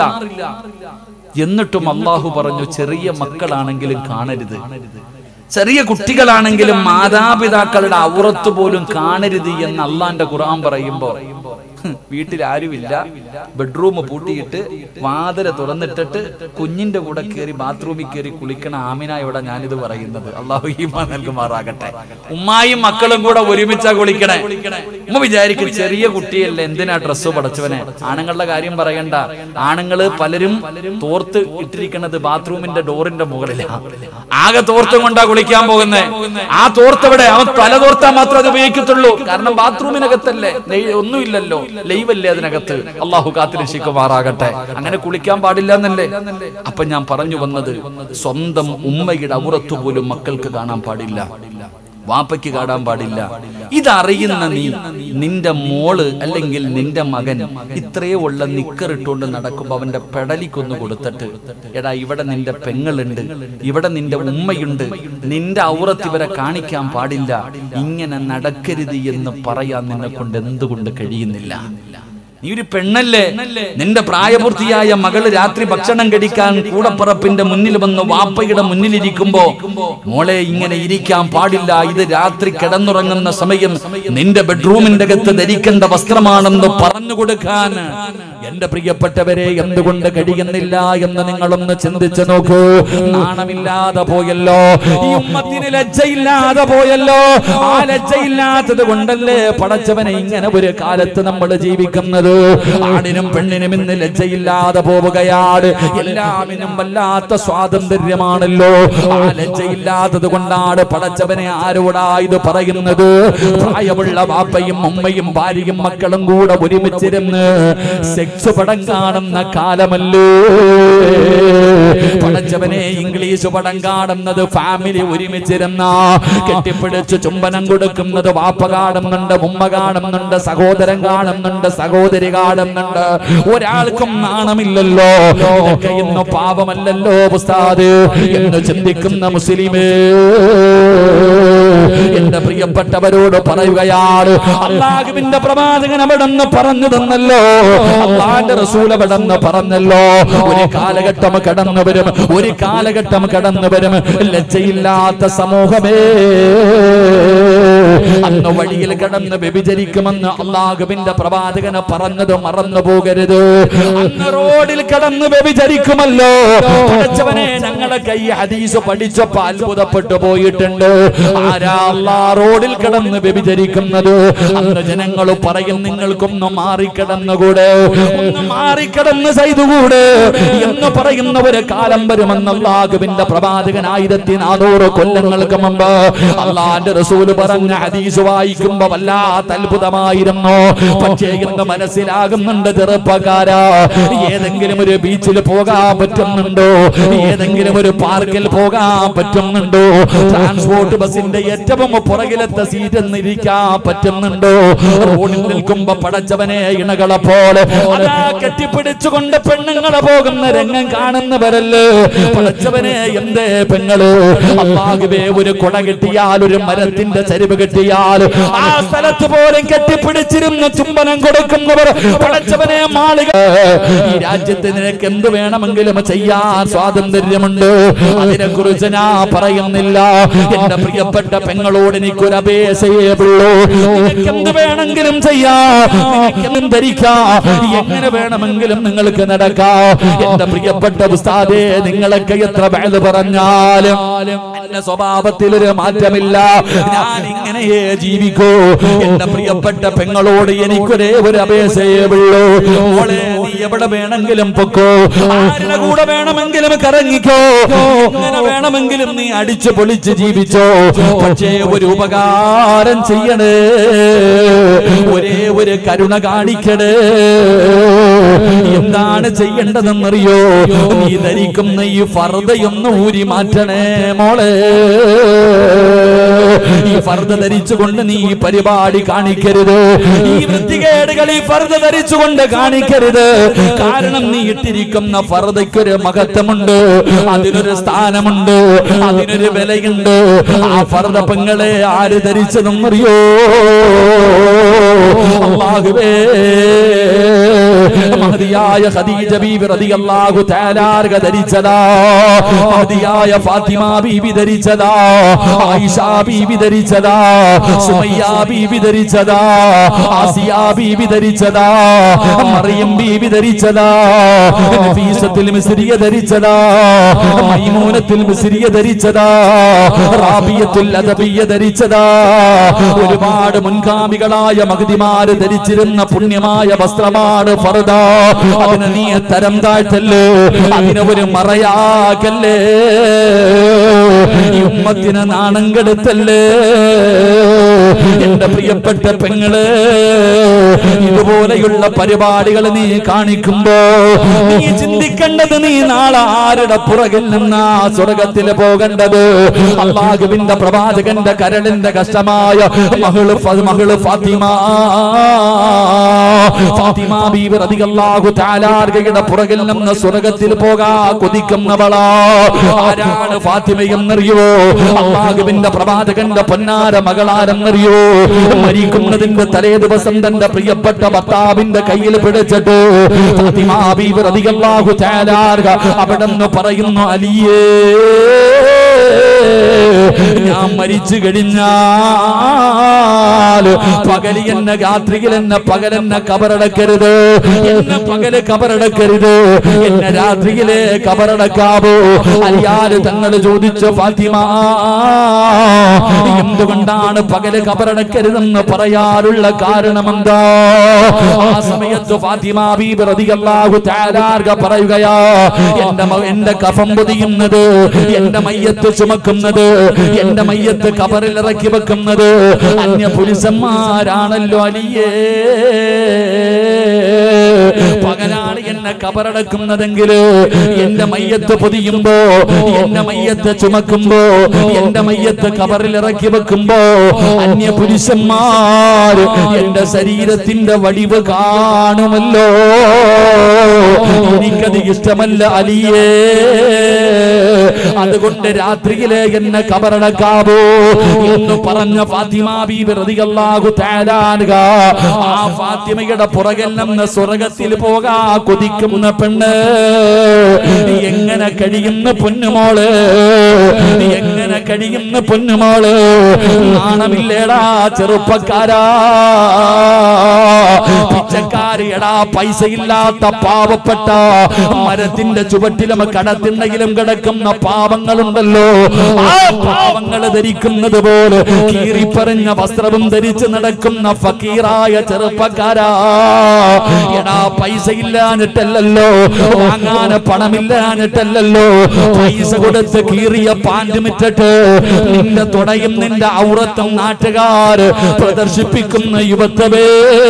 എന്നിട്ടും അള്ളാഹു പറഞ്ഞു ചെറിയ മക്കളാണെങ്കിലും കാണരുത് ചെറിയ കുട്ടികളാണെങ്കിലും മാതാപിതാക്കളുടെ ഔറത്ത് പോലും കാണരുത് എന്ന് അള്ളാന്റെ ഖുർആൻ പറയുമ്പോ വീട്ടിൽ ആരുമില്ല ബെഡ്റൂം പൂട്ടിയിട്ട് വാതില തുറന്നിട്ടിട്ട് കുഞ്ഞിന്റെ കൂടെ കയറി ബാത്റൂമിൽ കയറി കുളിക്കണ ആമിനായോടെ ഞാനിത് പറയുന്നത് അള്ളാഹു ഈമ നൽകുമാറാകട്ടെ ഉമ്മായും മക്കളും കൂടെ ഒരുമിച്ചാ കുളിക്കണേ ഉമ്മ വിചാരിക്കും ചെറിയ കുട്ടിയല്ലേ എന്തിനാ ഡ്രസ്സ് പടച്ചവനെ ആണുങ്ങളുടെ കാര്യം പറയണ്ട ആണുങ്ങള് പലരും തോർത്ത് ഇട്ടിരിക്കുന്നത് ബാത്റൂമിന്റെ ഡോറിന്റെ മുകളിലാണ് ആകെ തോർത്തും കൊണ്ടാ കുളിക്കാൻ പോകുന്നത് ആ തോർത്തവിടെ അവൻ തല തോർത്താ മാത്രം അത് ഉപയോഗിക്കത്തുള്ളൂ കാരണം ബാത്റൂമിനകത്തല്ലേ നെയ്- ഒന്നുമില്ലല്ലോ ലൈവല്ലേ അതിനകത്ത് അള്ളാഹു കാത്തിരക്ഷിക്കുമാറാകട്ടെ അങ്ങനെ കുളിക്കാൻ പാടില്ല എന്നല്ലേ അപ്പൊ ഞാൻ പറഞ്ഞു വന്നത് സ്വന്തം ഉമ്മയുടെ ഔറത്ത് പോലും മക്കൾക്ക് കാണാൻ പാടില്ല വാപ്പയ്ക്ക് കാണാൻ പാടില്ല ഇതറിയുന്ന നീ നിന്റെ മോള് അല്ലെങ്കിൽ നിന്റെ മകൻ ഇത്രയേ ഉള്ള നിക്കറിട്ടുകൊണ്ട് നടക്കുമ്പോ അവന്റെ പെടലിക്കൊന്ന് കൊടുത്തിട്ട് എടാ ഇവിടെ നിന്റെ പെങ്ങളുണ്ട് ഇവിടെ നിന്റെ ഉമ്മയുണ്ട് നിന്റെ ഔറത്ത് ഇവരെ കാണിക്കാൻ പാടില്ല ഇങ്ങനെ നടക്കരുത് എന്ന് പറയാൻ നിന്നെ കൊണ്ട് എന്തുകൊണ്ട് കഴിയുന്നില്ല നീ ഒരു പെണ്ണല്ലേ നിന്റെ പ്രായപൂർത്തിയായ മകള് രാത്രി ഭക്ഷണം കഴിക്കാൻ കൂടപ്പറപ്പിന്റെ മുന്നിൽ വന്ന് വാപ്പയുടെ മുന്നിലിരിക്കുമ്പോ മോളെ ഇങ്ങനെ ഇരിക്കാൻ പാടില്ല ഇത് രാത്രി കിടന്നുറങ്ങുന്ന സമയം നിന്റെ ബെഡ്റൂമിന്റെ അകത്ത് ധരിക്കേണ്ട വസ്ത്രമാണെന്ന് പറഞ്ഞു കൊടുക്കാൻ എന്റെ പ്രിയപ്പെട്ടവരെ എന്തുകൊണ്ട് കഴിയുന്നില്ല എന്ന് നിങ്ങളൊന്ന് ചിന്തിച്ചു നോക്കൂ നാണമില്ലാതെ പോയല്ലോ ഈ ഉമ്മത്തിന് ലജ്ജയില്ലാതെ പോയല്ലോ ആ ലജ്ജയില്ലാത്തത് കൊണ്ടല്ലേ പടച്ചവനെ ഇങ്ങനെ ഒരു കാലത്ത് നമ്മൾ ജീവിക്കുന്നത് ആണിനും പെണ്ണിനും ഇന്ന് ലജ്ജയില്ലാതെ പോവുകയാണ് എല്ലാമിനും വല്ലാത്ത സ്വാതന്ത്ര്യമാണല്ലോ ആ ലജ്ജയില്ലാത്തത് കൊണ്ടാണ് പടച്ചവനെ ആരോടാ ഇത് പറയുന്നത് പ്രായമുള്ള വാപ്പയും ഉമ്മയും ഭാര്യയും മക്കളും കൂടെ ഒരുമിച്ചിരുന്ന് സെക്സ് പടം കാണുന്ന കാലമല്ലോ പടച്ചവനെ ഇംഗ്ലീഷ് പടം കാണുന്നത് ഫാമിലി ഒരുമിച്ചിരുന്ന കെട്ടിപ്പിടിച്ച് ചുംബനം കൊടുക്കുന്നത് വാപ്പ കാണുന്നുണ്ട് ഉമ്മ കാണുന്നുണ്ട് സഹോദരൻ കാണുന്നുണ്ട് സഹോദരി കാണുന്നുണ്ട് ഒരാൾക്കും നാണമില്ലല്ലോ ഇതൊക്കെ ഇന്ന് പാപമല്ലല്ലോ ഉസ്താദ് എന്ന് ചിന്തിക്കുന്ന മുസ്ലിമേ എന്റെ പ്രിയപ്പെട്ടവരോട് പറയുകയാണ് അള്ളാഹുവിന്റെ പ്രവാചകൻ അവിടെ നിന്ന് പറഞ്ഞു തന്നല്ലോ അള്ളാന്റെ റസൂൽ അവിടെ നിന്ന് പറഞ്ഞല്ലോ ഒരു കാലഘട്ടം കടന്നു വരും ഒരു കാലഘട്ടം കടന്നു വരും ലജ്ജയില്ലാത്ത സമൂഹമേ അന്ന് വഴിയിൽ കടന്ന് വ്യഭിചരിക്കുമെന്ന് അള്ളാഹുവിന്റെ പ്രവാചകന് പറഞ്ഞത് മറന്നു പോകരുത് അന്ന് റോഡിൽ കടന്ന് വ്യഭിചരിക്കുമല്ലോ പഠിച്ചവനെ ഞങ്ങളെ കൈ ഹദീസ് പഠിച്ചപ്പോ അത്ഭുതപ്പെട്ടു പോയിട്ടുണ്ട് ആരാ അല്ലാ റോഡിൽ കിടന്ന് വ്യഭിചരിക്കുന്നത് അന്ന് ജനങ്ങൾ പറയും നിങ്ങൾക്കൊന്ന് മാറിക്കിടന്നുകൂടെ ഒന്ന് മാറിക്കിടന്ന് ചെയ്തുകൂടെ എന്ന് പറയുന്ന ഒരു കാലം വരുമെന്ന് അള്ളാഹുവിന്റെ പ്രവാചകൻ ആയിരത്തി നാനൂറ് കൊല്ലങ്ങൾക്ക് മുമ്പ് അള്ളാന്റെ റസൂല് പറഞ്ഞ ഹദീസ് വായിക്കുമ്പോ വല്ലാത്ത അത്ഭുതമായിരുന്നു പക്ഷേ ഇന്ന് മനസ്സിലാകുന്നുണ്ട് ചെറുപ്പക്കാരാ ഏതെങ്കിലും ഒരു ബീച്ചിൽ പോകാൻ പറ്റുന്നുണ്ടോ ഏതെങ്കിലും ഒരു പാർക്കിൽ പോകാൻ പറ്റുന്നുണ്ടോ ട്രാൻസ്പോർട്ട് ബസിന്റെ ഏറ്റവും പുറകിലത്തെ സീറ്റ് ഇരിക്കാൻ പറ്റുന്നുണ്ടോ റോഡിൽ നിൽക്കുമ്പോ പടച്ചവനെ ഇണകളെ പോലെ അതാ കെട്ടിപ്പിടിച്ചുകൊണ്ട് പെണ്ണുങ്ങളെ പോകുന്ന രംഗം കാണുന്നവരല്ലേ പടച്ചവനെ എന്തേ പെങ്ങള് അള്ളാഹുവേ ഒരു കൊട കിട്ടിയാൽ ഒരു മരത്തിന്റെ ചരിവ് കിട്ടിയാൽ ആ സ്ഥലത്ത് പോലും കെട്ടിപ്പിടിച്ചിരുന്ന് ചുംബനം കൊടുക്കുന്നവർ പടച്ചവനെ മാളിക ഈ രാജ്യത്ത് നിനക്ക് എന്ത് വേണമെങ്കിലും ചെയ്യാൻ സ്വാതന്ത്ര്യമുണ്ട് അതിനെ കുറിച്ച് ഞാൻ പറയുന്നില്ല എന്റെ പ്രിയപ്പെട്ട പെങ്ങളോട് എനിക്കൊരു അപേക്ഷയേ ഉള്ളൂ നിനക്ക് എന്ത് വേണമെങ്കിലും ചെയ്യാം നിനക്കെന്തും ധരിക്കാം എങ്ങനെ വേണമെങ്കിലും നിങ്ങൾക്ക് നടക്കാം എന്റെ പ്രിയപ്പെട്ട ഉസ്താദേ നിങ്ങളൊക്കെ എത്ര വേല പറഞ്ഞാലും എന്റെ സ്വഭാവത്തിൽ ഒരു മാറ്റമില്ല ഞാൻ ഇങ്ങനെയേ ജീവിക്കൂ എന്റെ പ്രിയപ്പെട്ട പെങ്ങളോട് എനിക്കൊരേ ഒരു അപേക്ഷയേ ഉള്ളൂ മോളെ നീ എവിടെ വേണമെങ്കിലും പൊക്കോ ആരുടെ കൂടെ വേണമെങ്കിലും കറങ്ങിക്കോ എങ്ങനെ വേണമെങ്കിലും നീ അടിച്ചു പൊളിച്ച് ജീവിച്ചോ പക്ഷേ ഒരു ഉപകാരം ചെയ്യണേ ഒരേ ഒരു കരുണ കാണിക്കണേ എന്താണ് ചെയ്യേണ്ടതെന്നറിയോ നീ ധരിക്കുന്ന ഈ ഫർദയൊന്ന് ഊരി മാറ്റണേ മോളെ ഈ ഫർദ ധരിച്ചുകൊണ്ട് നീ ഈ പരിപാടി കാണിക്കരുത് ഈ വൃത്തികേടുകൾ ഈ ഫർദ ധരിച്ചുകൊണ്ട് കാണിക്കരുത് കാരണം നീ ഇട്ടിരിക്കുന്ന ഫർദയ്ക്കൊരു മഹത്വമുണ്ട് അതിനൊരു സ്ഥാനമുണ്ട് അതിനൊരു വിലയുണ്ട് ആ ഫർദ പെങ്ങളെ ആര് ധരിച്ചതെന്നറിയോ അള്ളാഹുവേ മഹതിയായ ഖദീജ ബീബി റളിയല്ലാഹു തആല ആർക ധരിച്ചതാ മഹതിയായ ഫാത്തിമ ബീബി ധരിച്ചതാ ആയിഷ ബീബി ധരിച്ചതാ സുമയ്യ ബീബി ധരിച്ചതാ ആസിയ ബീബി ധരിച്ചതാ മറിയം ബീബി ധരിച്ചതാ നഫീസത്തുൽ മിസ്രിയ ധരിച്ചതാ മൈമൂനത്തുൽ മിസ്രിയ ധരിച്ചതാ റാബിയത്തുൽ അദബിയ ധരിച്ചതാ ഒരുപാട് മുൻഗാമികളായ മഹതിമാര് ധരിച്ചിരുന്ന പുണ്യമായ വസ്ത്രമാണ് ഫർദ അതിന് നീ തരം താഴ്ത്തല്ലേ അതിനെ ഒരു മറയാക്കല്ലേ ഈ ഉമ്മത്തിന് നാണം കെടുത്തല്ലേ എന്റെ പ്രിയപ്പെട്ട പെങ്ങള് ഇതുപോലെയുള്ള പരിപാടികൾ നീ കാണിക്കുമ്പോ നീ ചിന്തിക്കേണ്ടത് നീ നാളെ ആരുടെ പുറകിൽ നിന്നാ സ്വർഗത്തിൽ പോകേണ്ടത് അള്ളാഹുവിന്റെ പ്രവാചകന്റെ കരളിന്റെ കഷ്ടമായ മകള് ഫ- മകള് ഫാത്തിമ ഫാത്തിമ ബീവി റളിയല്ലാഹു തആലാർഗയുടെ പുറകിൽ നിന്ന് സ്വർഗത്തിൽ പോകാ കൊതിക്കുന്നവളാ ആരാണ് ഫാത്തിമ എന്നറിയോ അള്ളാഹുവിന്റെ പ്രവാചകന്റെ പൊന്നാര മകളാരെന്നറിയോ മരിക്കുന്നതിന്റെ തലേ ദിവസം തന്റെ പ്രിയപ്പെട്ട ഭർത്താവിന്റെ കയ്യിൽ പിടിച്ചിട്ട് ഫാത്തിമ ബീവി റളിയല്ലാഹു തആലാർഗ അവിടെ നിന്ന് പറയുന്നു അലിയേ ഞാൻ മരിച്ചു കഴിഞ്ഞാൽ പകല് എന്നെ രാത്രിയിൽ എന്നെ പകലെന്നെ കബറടക്കരുത് എന്നെ പകല് കബറടക്കരുത് എന്നെ രാത്രിയിലെ കബറടക്കാവോ അലിയാല് തങ്ങൾ ചോദിച്ചു ഫാത്തിമ എന്തുകൊണ്ടാണ് പകല് കബറടക്കരുതെന്ന് പറയാനുള്ള കാരണം എന്താ ആ സമയത്ത് ഫാത്തിമ ബീബി റളിയല്ലാഹു തആല പറയുകയാ എന്റെ മ- എന്റെ കഫം പൊതിയുന്നത് എന്റെ മയ്യത്ത് ചുമക്കുന്നത് എന്റെ മയ്യത്ത് കബറിൽ ഇറക്കി വെക്കുന്നത് അന്യ പുരുഷന്മാരാണല്ലോ അലിയേ പകലാണ് എന്നെ കബറടക്കുന്നതെങ്കിൽ എന്റെ മയ്യത്ത് പൊതിയുമ്പോ എന്റെ മയ്യത്ത് ചുമക്കുമ്പോ എന്റെ മയ്യത്ത് കബറിൽ ഇറക്കി വെക്കുമ്പോ അന്യ പുരുഷന്മാർ എന്റെ ശരീരത്തിന്റെ വടിവ് കാണുമല്ലോ എനിക്കത് ഇഷ്ടമല്ല അലിയേ അതുകൊണ്ട് രാത്രിയിലെ എന്നെ കബറടക്കാവോ എന്ന് പറഞ്ഞ ഫാത്തിമ ബീബി റളിയല്ലാഹു തആല അൻഹ ആ ഫാത്തിമയുടെ പുറകിൽ നിന്ന് സ്വർഗത്തിൽ പോകാ കൊതിക്കുന്ന പെണ്ണ് എങ്ങനെ കഴിയുന്ന പൊന്നുമോള് എങ്ങനെ കഴിയുന്ന പൊന്നുമോള് നാണമില്ലേടാ ചെറുപ്പക്കാരാ പിച്ചക്കാരിയടാ പൈസ ഇല്ലാത്ത പാവപ്പെട്ട മരത്തിന്റെ ചുവട്ടിലും കടത്തിണ്ടെങ്കിലും കിടക്കുന്ന പാവങ്ങളുണ്ടല്ലോ ആ പാവങ്ങൾ ധരിക്കുന്നത് പോലെ കീറിപ്പറഞ്ഞ വസ്ത്രവും ധരിച്ച് നടക്കുന്ന ഫക്കീറായ ചെറുപ്പക്കാരാ എടാ പൈസ ഇല്ലാഞ്ഞിട്ടല്ലല്ലോ വാങ്ങാൻ പണമില്ലാഞ്ഞിട്ടല്ലല്ലോ പൈസ കൊടുത്ത് കീറിയ പാൻറ് മിറ്റിട്ട് നിന്റെ തുടയും നിന്റെ ഔറത്തും നാട്ടുകാർ പ്രദർശിപ്പിക്കുന്ന യുവത്വമേ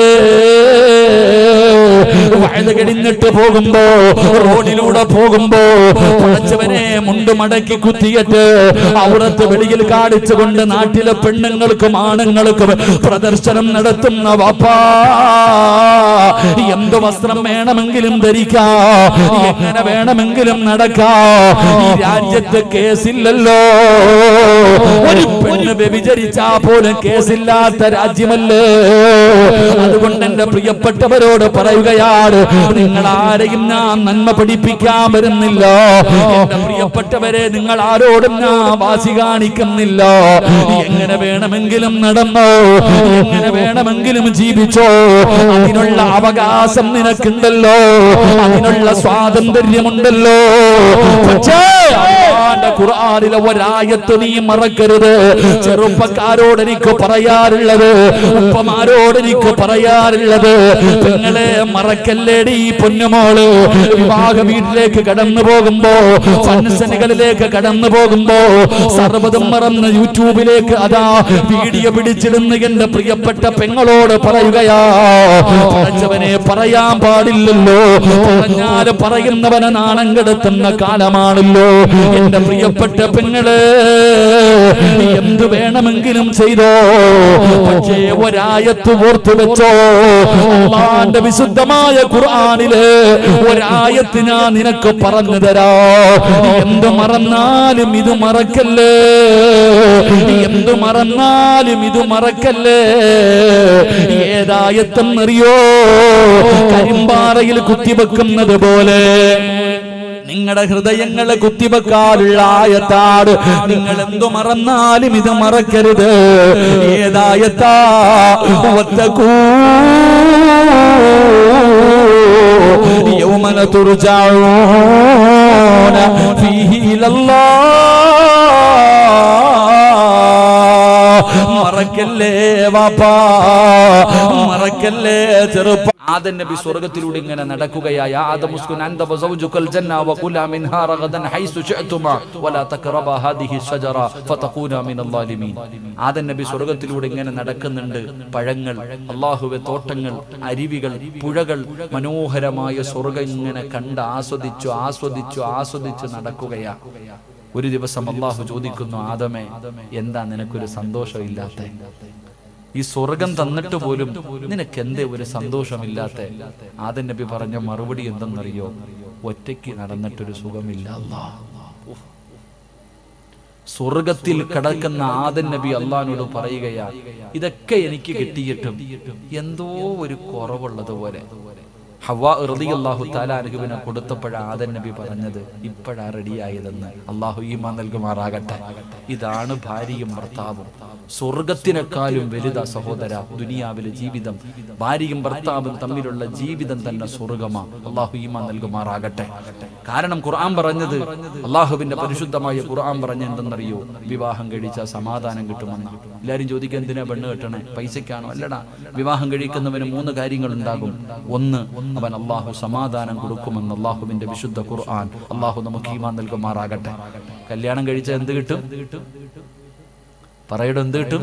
വഴുത് കിടിഞ്ഞിട്ട് പോകുമ്പോ റോഡിലൂടെ പോകുമ്പോ പടച്ചവനെ മുണ്ട് മടക്കി കുത്തിയിട്ട് ഔറത്ത് വെളിയിൽ കാണിച്ചുകൊണ്ട് നാട്ടിലെ പെണ്ണുങ്ങൾക്കും ആണുങ്ങൾക്കും പ്രദർശനം നടത്തുന്ന വാപ്പാ എന്ത് വസ്ത്രം വേണമെങ്കിലും ധരിക്കാ എങ്ങനെ വേണമെങ്കിലും നടക്കാ ഈ രാജ്യത്ത് കേസില്ലല്ലോ ഒരു പെണ്ണ് വ്യഭിചരിച്ചാ പോലും കേസില്ലാത്ത രാജ്യമല്ലേ അതുകൊണ്ട് എന്റെ പ്രിയപ്പെട്ടവരോട് പറയുകയാണ് നിങ്ങൾ ആരെയും ഞാൻ നന്മ പഠിപ്പിക്കാൻ വരുന്നില്ല എന്റെ പ്രിയപ്പെട്ടവരെ നിങ്ങൾ ആരോടും ഞാൻ വാശി കാണിക്കുന്നില്ല എങ്ങനെ വേണമെങ്കിലും നടന്നോ എങ്ങനെ വേണമെങ്കിലും ജീവിച്ചോ അതിനുള്ള അവകാശം നിനക്കുണ്ടല്ലോ അതിനുള്ള സ്വാതന്ത്ര്യമുണ്ടല്ലോ പക്ഷേ അള്ളാന്റെ ഖുർആനിലെ ഒരായത്ത് നീ മറക്കരുത് ചെറുപ്പക്കാരോട് എനിക്ക് പറയാറുള്ളത് ഉപ്പമാരോട് എനിക്ക് പറയാറുള്ളത് പെങ്ങളെ മറക്കല്ലേടി പൊന്നുമോള് വിവാഹ വീട്ടിലേക്ക് കടന്നു പോകുമ്പോ ഫംഗ്ഷനുകളിലേക്ക് കടന്നു പോകുമ്പോ സർവ്വതും മറന്ന് യൂട്യൂബിലേക്ക് അതാ വീഡിയോ പിടിച്ചിടുന്ന എന്റെ പ്രിയപ്പെട്ട പെങ്ങളോട് പറയുകയാ പടച്ചവനെ പറയാൻ പാടില്ലല്ലോ പറഞ്ഞാല് പറയുന്നവനെ നാണം കെടുത്തുന്ന കാലമാണല്ലോ എന്റെ പ്രിയപ്പെട്ട പെങ്ങള് എന്തു വേണമെങ്കിലും ചെയ്തോ പക്ഷേ ഒരായത്ത് ഓർത്തു വെച്ചോ അള്ളാന്റെ വിശുദ്ധമായ ഖുർആനില് ഒരായത്ത് ഞാൻ നിനക്ക് പറഞ്ഞു തരാ എന്ത് മറന്നാലും ഇത് മറക്കല്ലേ എന്ത് മറന്നാലും ഇത് മറക്കല്ലേ ഏതായത്തെന്നറിയോ കരിമ്പാറയിൽ കുത്തിവെക്കുന്നത് പോലെ നിങ്ങളുടെ ഹൃദയങ്ങളെ കുത്തിവെക്കാനുള്ള ആയത്താട് നിങ്ങൾ എന്തു മറന്നാലും ഇത് മറക്കരുത് ഏതായത്താ ഒത്തക്കൂ യൗമന തുർജഊന ഫീഹി ഇലല്ലാഹ് മറക്കല്ലേ വാപ്പാ മറക്കല്ലേ ചെറുപ്പ ആദൻ നബി സ്വർഗ്ഗത്തിലൂടെ ഇങ്ങനെ നടക്കുകയായി ആദം ഉസ്കുൻ അൻത വസൗജുകൽ ജന്ന വകുല മിൻഹാ റഗദൻ ഹൈസു ശഅതുമാ വലാ തഖറബ ഹാദിഹി ഷജറ ഫതകൂന മിനൽ ളാലിമീൻ ആദൻ നബി സ്വർഗ്ഗത്തിലൂടെ ഇങ്ങനെ നടക്കുന്നുണ്ട് പഴങ്ങൾ അല്ലാഹുവെ തോട്ടങ്ങൾ അരുവികൾ പുഴകൾ മനോഹരമായ സ്വർഗ്ഗം ഇങ്ങനെ കണ്ട് ആസ്വദിച്ചു ആസ്വദിച്ചു ആസ്വദിച്ചു നടക്കുകയാ ഒരു ദിവസം അള്ളാഹു ചോദിക്കുന്നു ആദമേ എന്താ നിനക്കൊരു സന്തോഷമില്ലാത്ത ഈ സ്വർഗം തന്നിട്ട് പോലും നിനക്ക് എന്തേ ഒരു സന്തോഷമില്ലാത്ത ആദൻ നബി പറഞ്ഞ മറുപടി എന്തെന്നറിയോ ഒറ്റയ്ക്ക് നടന്നിട്ടൊരു സുഖമില്ല അല്ലാ ഉഫ്. സ്വർഗത്തിൽ കിടക്കുന്ന ആദൻ നബി അള്ളഹാനോട് പറയുകയാ ഇതൊക്കെ എനിക്ക് കിട്ടിയിട്ടും എന്തോ ഒരു കുറവുള്ളത് പോലെ ഹവ്വാ റളിയല്ലാഹു തആല അനുഗുവിനെ കൊടുത്തപ്പോഴാ ആദൻ നബി പറഞ്ഞത് ഇപ്പോഴാ റെഡിയായതെന്ന് അള്ളാഹു ഈമാൻ നൽകുമാറാകട്ടെ ഇതാണ് ഭാര്യയും ഭർത്താവും സ്വർഗത്തിനേക്കാളും വലുതാ സഹോദര ദുനിയാവിലെ ജീവിതം ഭാര്യയും ഭർത്താവും തമ്മിലുള്ള ജീവിതം തന്നെ സ്വർഗമാ അള്ളാഹു ഈമാൻ നൽകുമാറാകട്ടെ കാരണം ഖുർആൻ പറഞ്ഞത് അള്ളാഹുവിന്റെ പരിശുദ്ധമായ ഖുർആൻ പറഞ്ഞ എന്തെന്നറിയോ വിവാഹം കഴിച്ചാൽ സമാധാനം കിട്ടുമെന്ന എല്ലാരും ചോദിക്കുക എന്തിനാ പെണ്ണ് കെട്ടണേ പൈസക്കാണോ അല്ലടാ വിവാഹം കഴിക്കുന്നവന് മൂന്ന് കാര്യങ്ങൾ ഉണ്ടാകും ഒന്ന് അവൻ അള്ളാഹു സമാധാനം കൊടുക്കുമെന്ന് അള്ളാഹുവിന്റെ വിശുദ്ധ ഖുർആൻ അള്ളാഹു നമുക്ക് ഈമാൻ നൽകുമാറാകട്ടെ കല്യാണം കഴിച്ചാൽ എന്ത് കിട്ടും പറയടോ എന്ത് കിട്ടും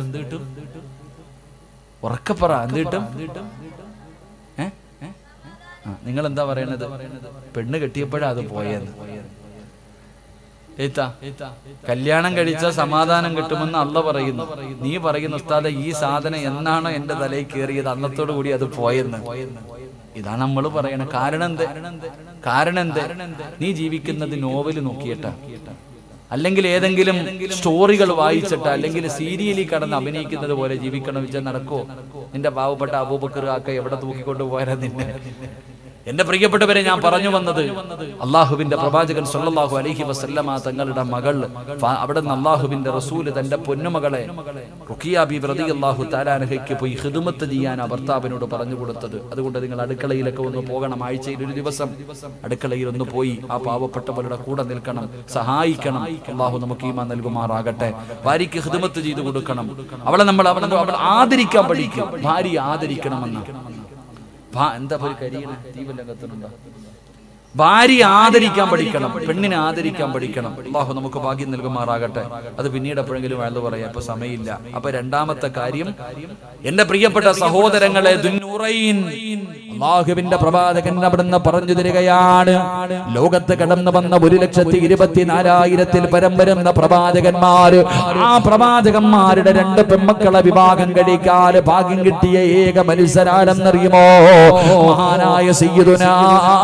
ഉറക്കപ്പറ എന്ത് കിട്ടും ഏ ആ നിങ്ങൾ എന്താ പറയണത് പെണ്ണ് കെട്ടിയപ്പോഴാ അത് പോയെന്ന് ഏത്താ കല്യാണം കഴിച്ച സമാധാനം കിട്ടുമെന്ന് അല്ല പറയുന്നു നീ പറയുന്ന ഉസ്താദെ ഈ സാധനം എന്നാണോ എന്റെ തലയിൽ കയറിയത് അന്നത്തോടു കൂടി അത് പോയെന്ന് ഇതാണ് നമ്മൾ പറയണത് കാരണം എന്ത് കാരണം എന്ത് നീ ജീവിക്കുന്നത് നോവല് നോക്കിയിട്ടാ അല്ലെങ്കിൽ ഏതെങ്കിലും സ്റ്റോറികൾ വായിച്ചിട്ട് അല്ലെങ്കിൽ സീരിയലിൽ കടന്ന് അഭിനയിക്കുന്നത് പോലെ ജീവിക്കണം വെച്ചാൽ നടക്കോ നിന്റെ പാവപ്പെട്ട അബൂബക്കർ ആക്ക എവിടെ തൂക്കിക്കൊണ്ട് പോയാലും നിന്നെ എന്റെ പ്രിയപ്പെട്ടവരെ ഞാൻ പറഞ്ഞു വന്നത് അള്ളാഹുവിന്റെ പ്രവാചകൻ സല്ലല്ലാഹു അലൈഹി വസല്ലമ തങ്ങളുടെ മകൾ ഫ- അവിടെ നിന്ന് അള്ളാഹുവിന്റെ റസൂല് തന്റെ പൊന്നുമകളെ റുക്കിയ ബി റളിയല്ലാഹു താലാനഹയ്ക്ക് പോയി ഹിദുമത്ത് ചെയ്യാൻ ആ ഭർത്താവിനോട് പറഞ്ഞു കൊടുത്തത് അതുകൊണ്ട് നിങ്ങൾ അടുക്കളയിലൊക്കെ ഒന്ന് പോകണം ആഴ്ചയിൽ ഒരു ദിവസം അടുക്കളയിൽ ഒന്ന് പോയി ആ പാവപ്പെട്ടവരുടെ കൂടെ നിൽക്കണം സഹായിക്കണം അള്ളാഹു നമുക്ക് ഈമാൻ നൽകുമാറാകട്ടെ ഭാര്യയ്ക്ക് ഹിദുമത്ത് ചെയ്തു കൊടുക്കണം അവളെ നമ്മൾ അവളെ അവൾ ആദരിക്കാൻ പഠിക്കും ഭാര്യ ആദരിക്കണമെന്ന് ഭാ- എന്താ ഒരു കരിയണ തീവല്ല കത്തുന്നുണ്ടോ ഭാര്യ ആദരിക്കാൻ പഠിക്കണം പെണ്ണിനെ ആദരിക്കാൻ പഠിക്കണം അള്ളാഹു നമുക്ക് ഭാഗ്യം നൽകുമാറാകട്ടെ അത് പിന്നീട് എപ്പോഴെങ്കിലും വേണ്ട പറയാം ഇപ്പൊ സമയമില്ല അപ്പൊ രണ്ടാമത്തെ കാര്യം എന്റെ പ്രിയപ്പെട്ട സഹോദരങ്ങളെ ദുന്നൂറൈൻ അള്ളാഹുവിന്റെ പ്രവാചകൻ അവിടുന്ന് പറഞ്ഞു തരികയാണ് ലോകത്ത് കടന്നു വന്ന ഒരു ലക്ഷത്തി ഇരുപത്തിനാലായിരത്തിൽ പരം വരുന്ന പ്രവാചകന്മാര് ആ പ്രവാചകന്മാരുടെ രണ്ട് പെൺമക്കളെ വിവാഹം കഴിക്കാൻ ഭാഗ്യം കിട്ടിയ ഏക മനുഷ്യരാരെന്നറിയുമോ മഹാനായ സയ്യിദുനാ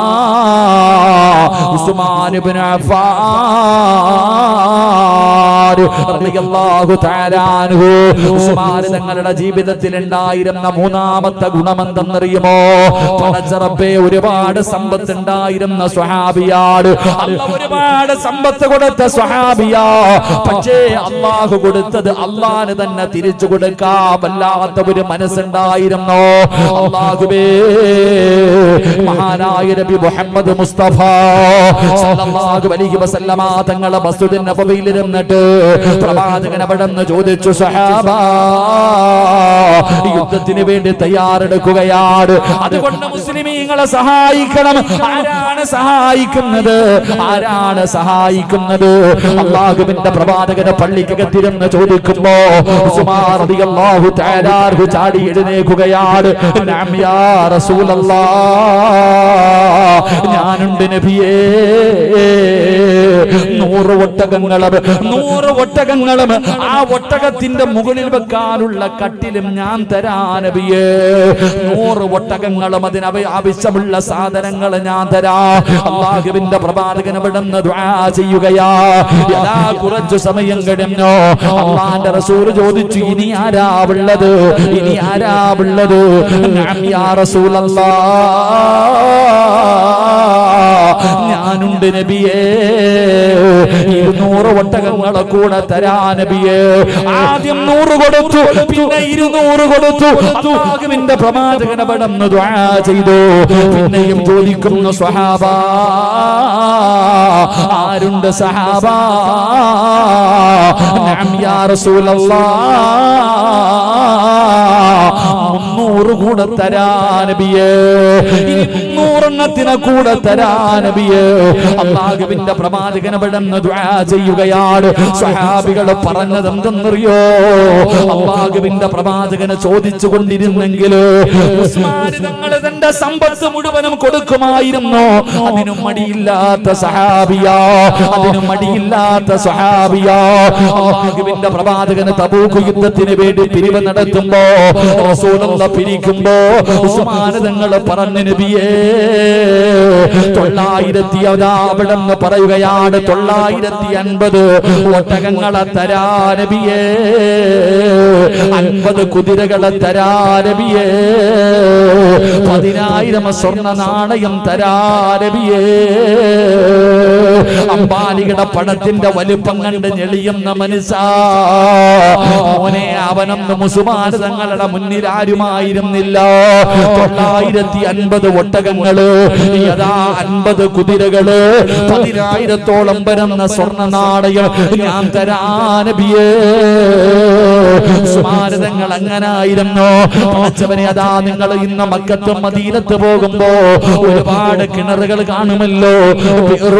ഉസ്മാൻ ഇബ്നു അഫ്ഫാൻ റളിയല്ലാഹു തആല അൻഹു ഉസ്മാൻ തങ്ങളുടെ ജീവിതത്തിൽ ഉണ്ടായിരുന്ന മൂന്നാമത്തെ ഗുണമെന്തെന്നറിയുമോ പടച്ചറപ്പേ ഒരുപാട് സമ്പത്ത് ഉണ്ടായിരുന്ന സ്വഹാബിയാട് അല്ല ഒരുപാട് സമ്പത്ത് കൊടുത്ത സ്വഹാബിയാ പക്ഷേ അള്ളാഹു കൊടുത്തത് അള്ളാന് തന്നെ തിരിച്ചു കൊടുക്കാ വല്ലാത്ത ഒരു മനസ്സുണ്ടായിരുന്നു അള്ളാഹുബേ മഹാനായ നബി മുഹമ്മദ് മുസ്തഫ സല്ലല്ലാഹു അലൈഹി വസല്ലമ തങ്ങളെ മസ്ജിദിൻ നബവിയിൽ ഇരുന്നിട്ട് പ്രവാചകൻ അവിടെ നിന്ന് ചോദിച്ചു സഹാബ യുദ്ധത്തിന് വേണ്ടി തയ്യാറെടുക്കുകയാണ് അതുകൊണ്ട് മുസ്ലിമീങ്ങളെ സഹായിക്കണം ആരാണ് സഹായിക്കുന്നത് ആരാണ് സഹായിക്കുന്നത് അള്ളാഹുവിന്റെ പ്രവാചകനെ പള്ളിക്കകത്തിരുന്ന് ചോദിക്കുമ്പോ ഉസ്മാൻ റളിയല്ലാഹു തആല അൻഹു ചാടി എഴുന്നേൽക്കുകയാണ് നഅം യാ റസൂലല്ലാഹ് ഞാനുണ്ട് നബിയേ നൂറ് ഒട്ടകങ്ങളും നൂറ് ഒട്ടകങ്ങളും ആ ഒട്ടകത്തിന്റെ മുകളിൽ വെക്കാനുള്ള കട്ടിലും ഞാൻ തരാ നബിയേ നൂറ് ഒട്ടകങ്ങളും അതിന് അവ- ആവശ്യമുള്ള സാധനങ്ങൾ ഞാൻ തരാ അള്ളാഹുവിന്റെ പ്രവാചകൻ ഇവിടുന്ന് ദുആ ചെയ്യുകയാ യഥാ കുറച്ചു സമയം കഴിഞ്ഞോ അള്ളാന്റെ റസൂൽ ചോദിച്ചു ഇനി ആരാ ഉള്ളത് ഇനി ആരാ ഉള്ളത് നഅം യാ റസൂലല്ലാഹ് ഞാനുണ്ട് നബിയേ ഇരുന്നൂറ് ഒട്ടകങ്ങളെ കൂടെ തരാ നബിയേ ആദ്യം നൂറ് കൊടുത്തു പിന്നെ ഇരുന്നൂറ് കൊടുത്തു അള്ളാഹുവിന്റെ പ്രവാചകൻ അവിടുന്ന് ദുആ ചെയ്തു പിന്നെയും ചോദിക്കുന്നു സ്വഹാബ ആരുണ്ട് സഹാബ നഅം യാ റസൂലല്ലാഹ് മുന്നൂറ് കൂടെ തരാ നബിയേ ഇനി മുന്നൂറെണ്ണത്തിനെ കൂടെ തരാ നബിയേ അള്ളാഹുവിന്റെ പ്രവാചകൻ അവിടുന്ന് ദുആ ചെയ്യുകയാണ് സ്വഹാബികൾ പറഞ്ഞത് എന്തെന്നറിയോ അള്ളാഹുവിന്റെ പ്രവാചകനെ ചോദിച്ചു കൊണ്ടിരുന്നെങ്കിൽ തങ്ങൾ തന്റെ സമ്പത്ത് മുഴുവനും കൊടുക്കുമായിരുന്നു അതിനും മടിയില്ലാത്ത സഹാബിയാ അതിനും മടിയില്ലാത്ത സഹാബിയാ അള്ളാഹുവിന്റെ പ്രവാചകന് തബൂക്ക് യുദ്ധത്തിന് വേണ്ടി പിരിവ് നടത്തുമ്പോ റസൂലുള്ള പിരിക്കുമ്പോ ഉസ്മാന് തങ്ങൾ പറഞ്ഞു നബിയേ തൊള്ളായിരത്തി അതാ അവിടെന്ന് പറയുകയാണ് തൊള്ളായിരത്തി അൻപത് ഒട്ടകങ്ങളെ തരാ നബിയേ അൻപത് കുതിരകളെ തരാ നബിയേ പതിനായിരം സ്വർണ്ണ നാണയം തരാരബിയേ അമ്പാലിയുടെ പണത്തിന്റെ വലിപ്പം കണ്ട് ഞെളിയുന്ന മനസ്സാ മോനെ അവനൊന്ന് മുസുമാന തങ്ങളുടെ മുന്നിൽ ആരുമായിരുന്നില്ല തൊള്ളായിരത്തി അൻപത് ഒട്ടകങ്ങള് യഥാ അൻപത് കുതിരകള് പതിനായിരത്തോളം വരുന്ന സ്വർണ്ണ നാണയം ഞാൻ തരാനബിയേ സ്മാരതങ്ങൾ അങ്ങനായിരുന്നു പടച്ചവനെ അതാ നിങ്ങൾ ഇന്ന് മക്കത്തും മദീനത്ത് പോകുമ്പോ ഒരുപാട് കിണറുകൾ കാണുമല്ലോ ബിഅ്റു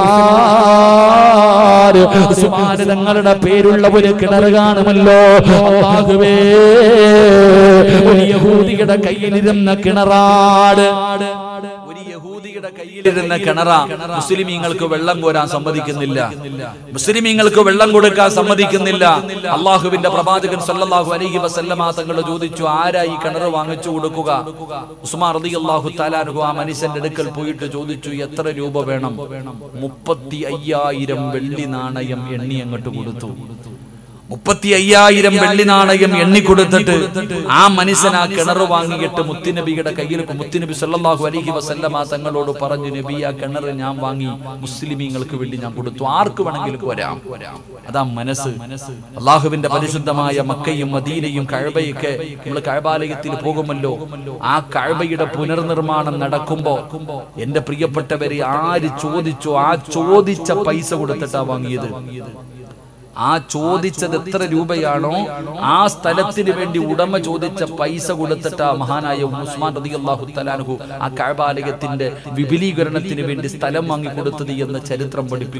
ഉസ്മാൻ ഉസ്മാൻ തങ്ങളുടെ പേരുള്ള ഒരു കിണർ കാണുമല്ലോ അല്ലാഹുവേ ഒരു യഹൂദിയുടെ കയ്യിലിരുന്ന കിണറാട് ഒരു യഹൂദിയുടെ കയ്യിലിരുന്ന കിണറ മുസ്ലിമീങ്ങൾക്ക് വെള്ളം കോരാൻ സമ്മതിക്കുന്നില്ല മുസ്ലിമീങ്ങൾക്ക് വെള്ളം കൊടുക്കാൻ സമ്മതിക്കുന്നില്ല അള്ളാഹുവിന്റെ പ്രവാചകൻ സല്ലല്ലാഹു അലൈഹി വസല്ലമ തങ്ങൾ ചോദിച്ചു ആരാ ഈ കിണർ വാങ്ങിച്ചു കൊടുക്കുക ഉസ്മാൻ റളിയല്ലാഹു തആലാഹു ആ മനുഷ്യന്റെ അടുക്കൽ പോയിട്ട് ചോദിച്ചു എത്ര രൂപ വേണം മുപ്പത്തി അയ്യായിരം വെള്ളി നാണയം എണ്ണി അങ്ങോട്ട് കൊടുത്തു മുപ്പത്തി അയ്യായിരം വെള്ളി നാണയം എണ്ണിക്കൊടുത്തിട്ട് ആ മനുഷ്യൻ ആ കിണർ വാങ്ങിയിട്ട് മുത്തുനബിയുടെ കയ്യിൽ മുത്തുനബി സല്ലല്ലാഹു അലൈഹി വസല്ലമ തങ്ങളോട് പറഞ്ഞു നബി ആ കിണർ ഞാൻ വാങ്ങി മുസ്ലിമീങ്ങൾക്ക് വേണ്ടി ഞാൻ കൊടുത്തു ആർക്ക് വേണമെങ്കിലും വരാം അതാ മനസ്സ് അള്ളാഹുവിന്റെ പരിശുദ്ധമായ മക്കയും മദീനയും കഴബയൊക്കെ നമ്മൾ കഴബാലയത്തിൽ പോകുമല്ലോ ആ കഴബയുടെ പുനർനിർമ്മാണം നടക്കുമ്പോ എന്റെ പ്രിയപ്പെട്ടവരെ ആര് ചോദിച്ചോ ആ ചോദിച്ച പൈസ കൊടുത്തിട്ടാ വാങ്ങിയത് ആ ചോദിച്ചത് എത്ര രൂപയാണോ ആ സ്ഥലത്തിന് വേണ്ടി ഉടമ ചോദിച്ച പൈസ കൊടുത്തിട്ട് ആ മഹാനായ ഉസ്മാൻ റളിയല്ലാഹു തലാൻഹു ആ കഴബാലയത്തിന്റെ വിപുലീകരണത്തിന് വേണ്ടി സ്ഥലം വാങ്ങി കൊടുത്തത് എന്ന് ചരിത്രം പഠിപ്പിക്കും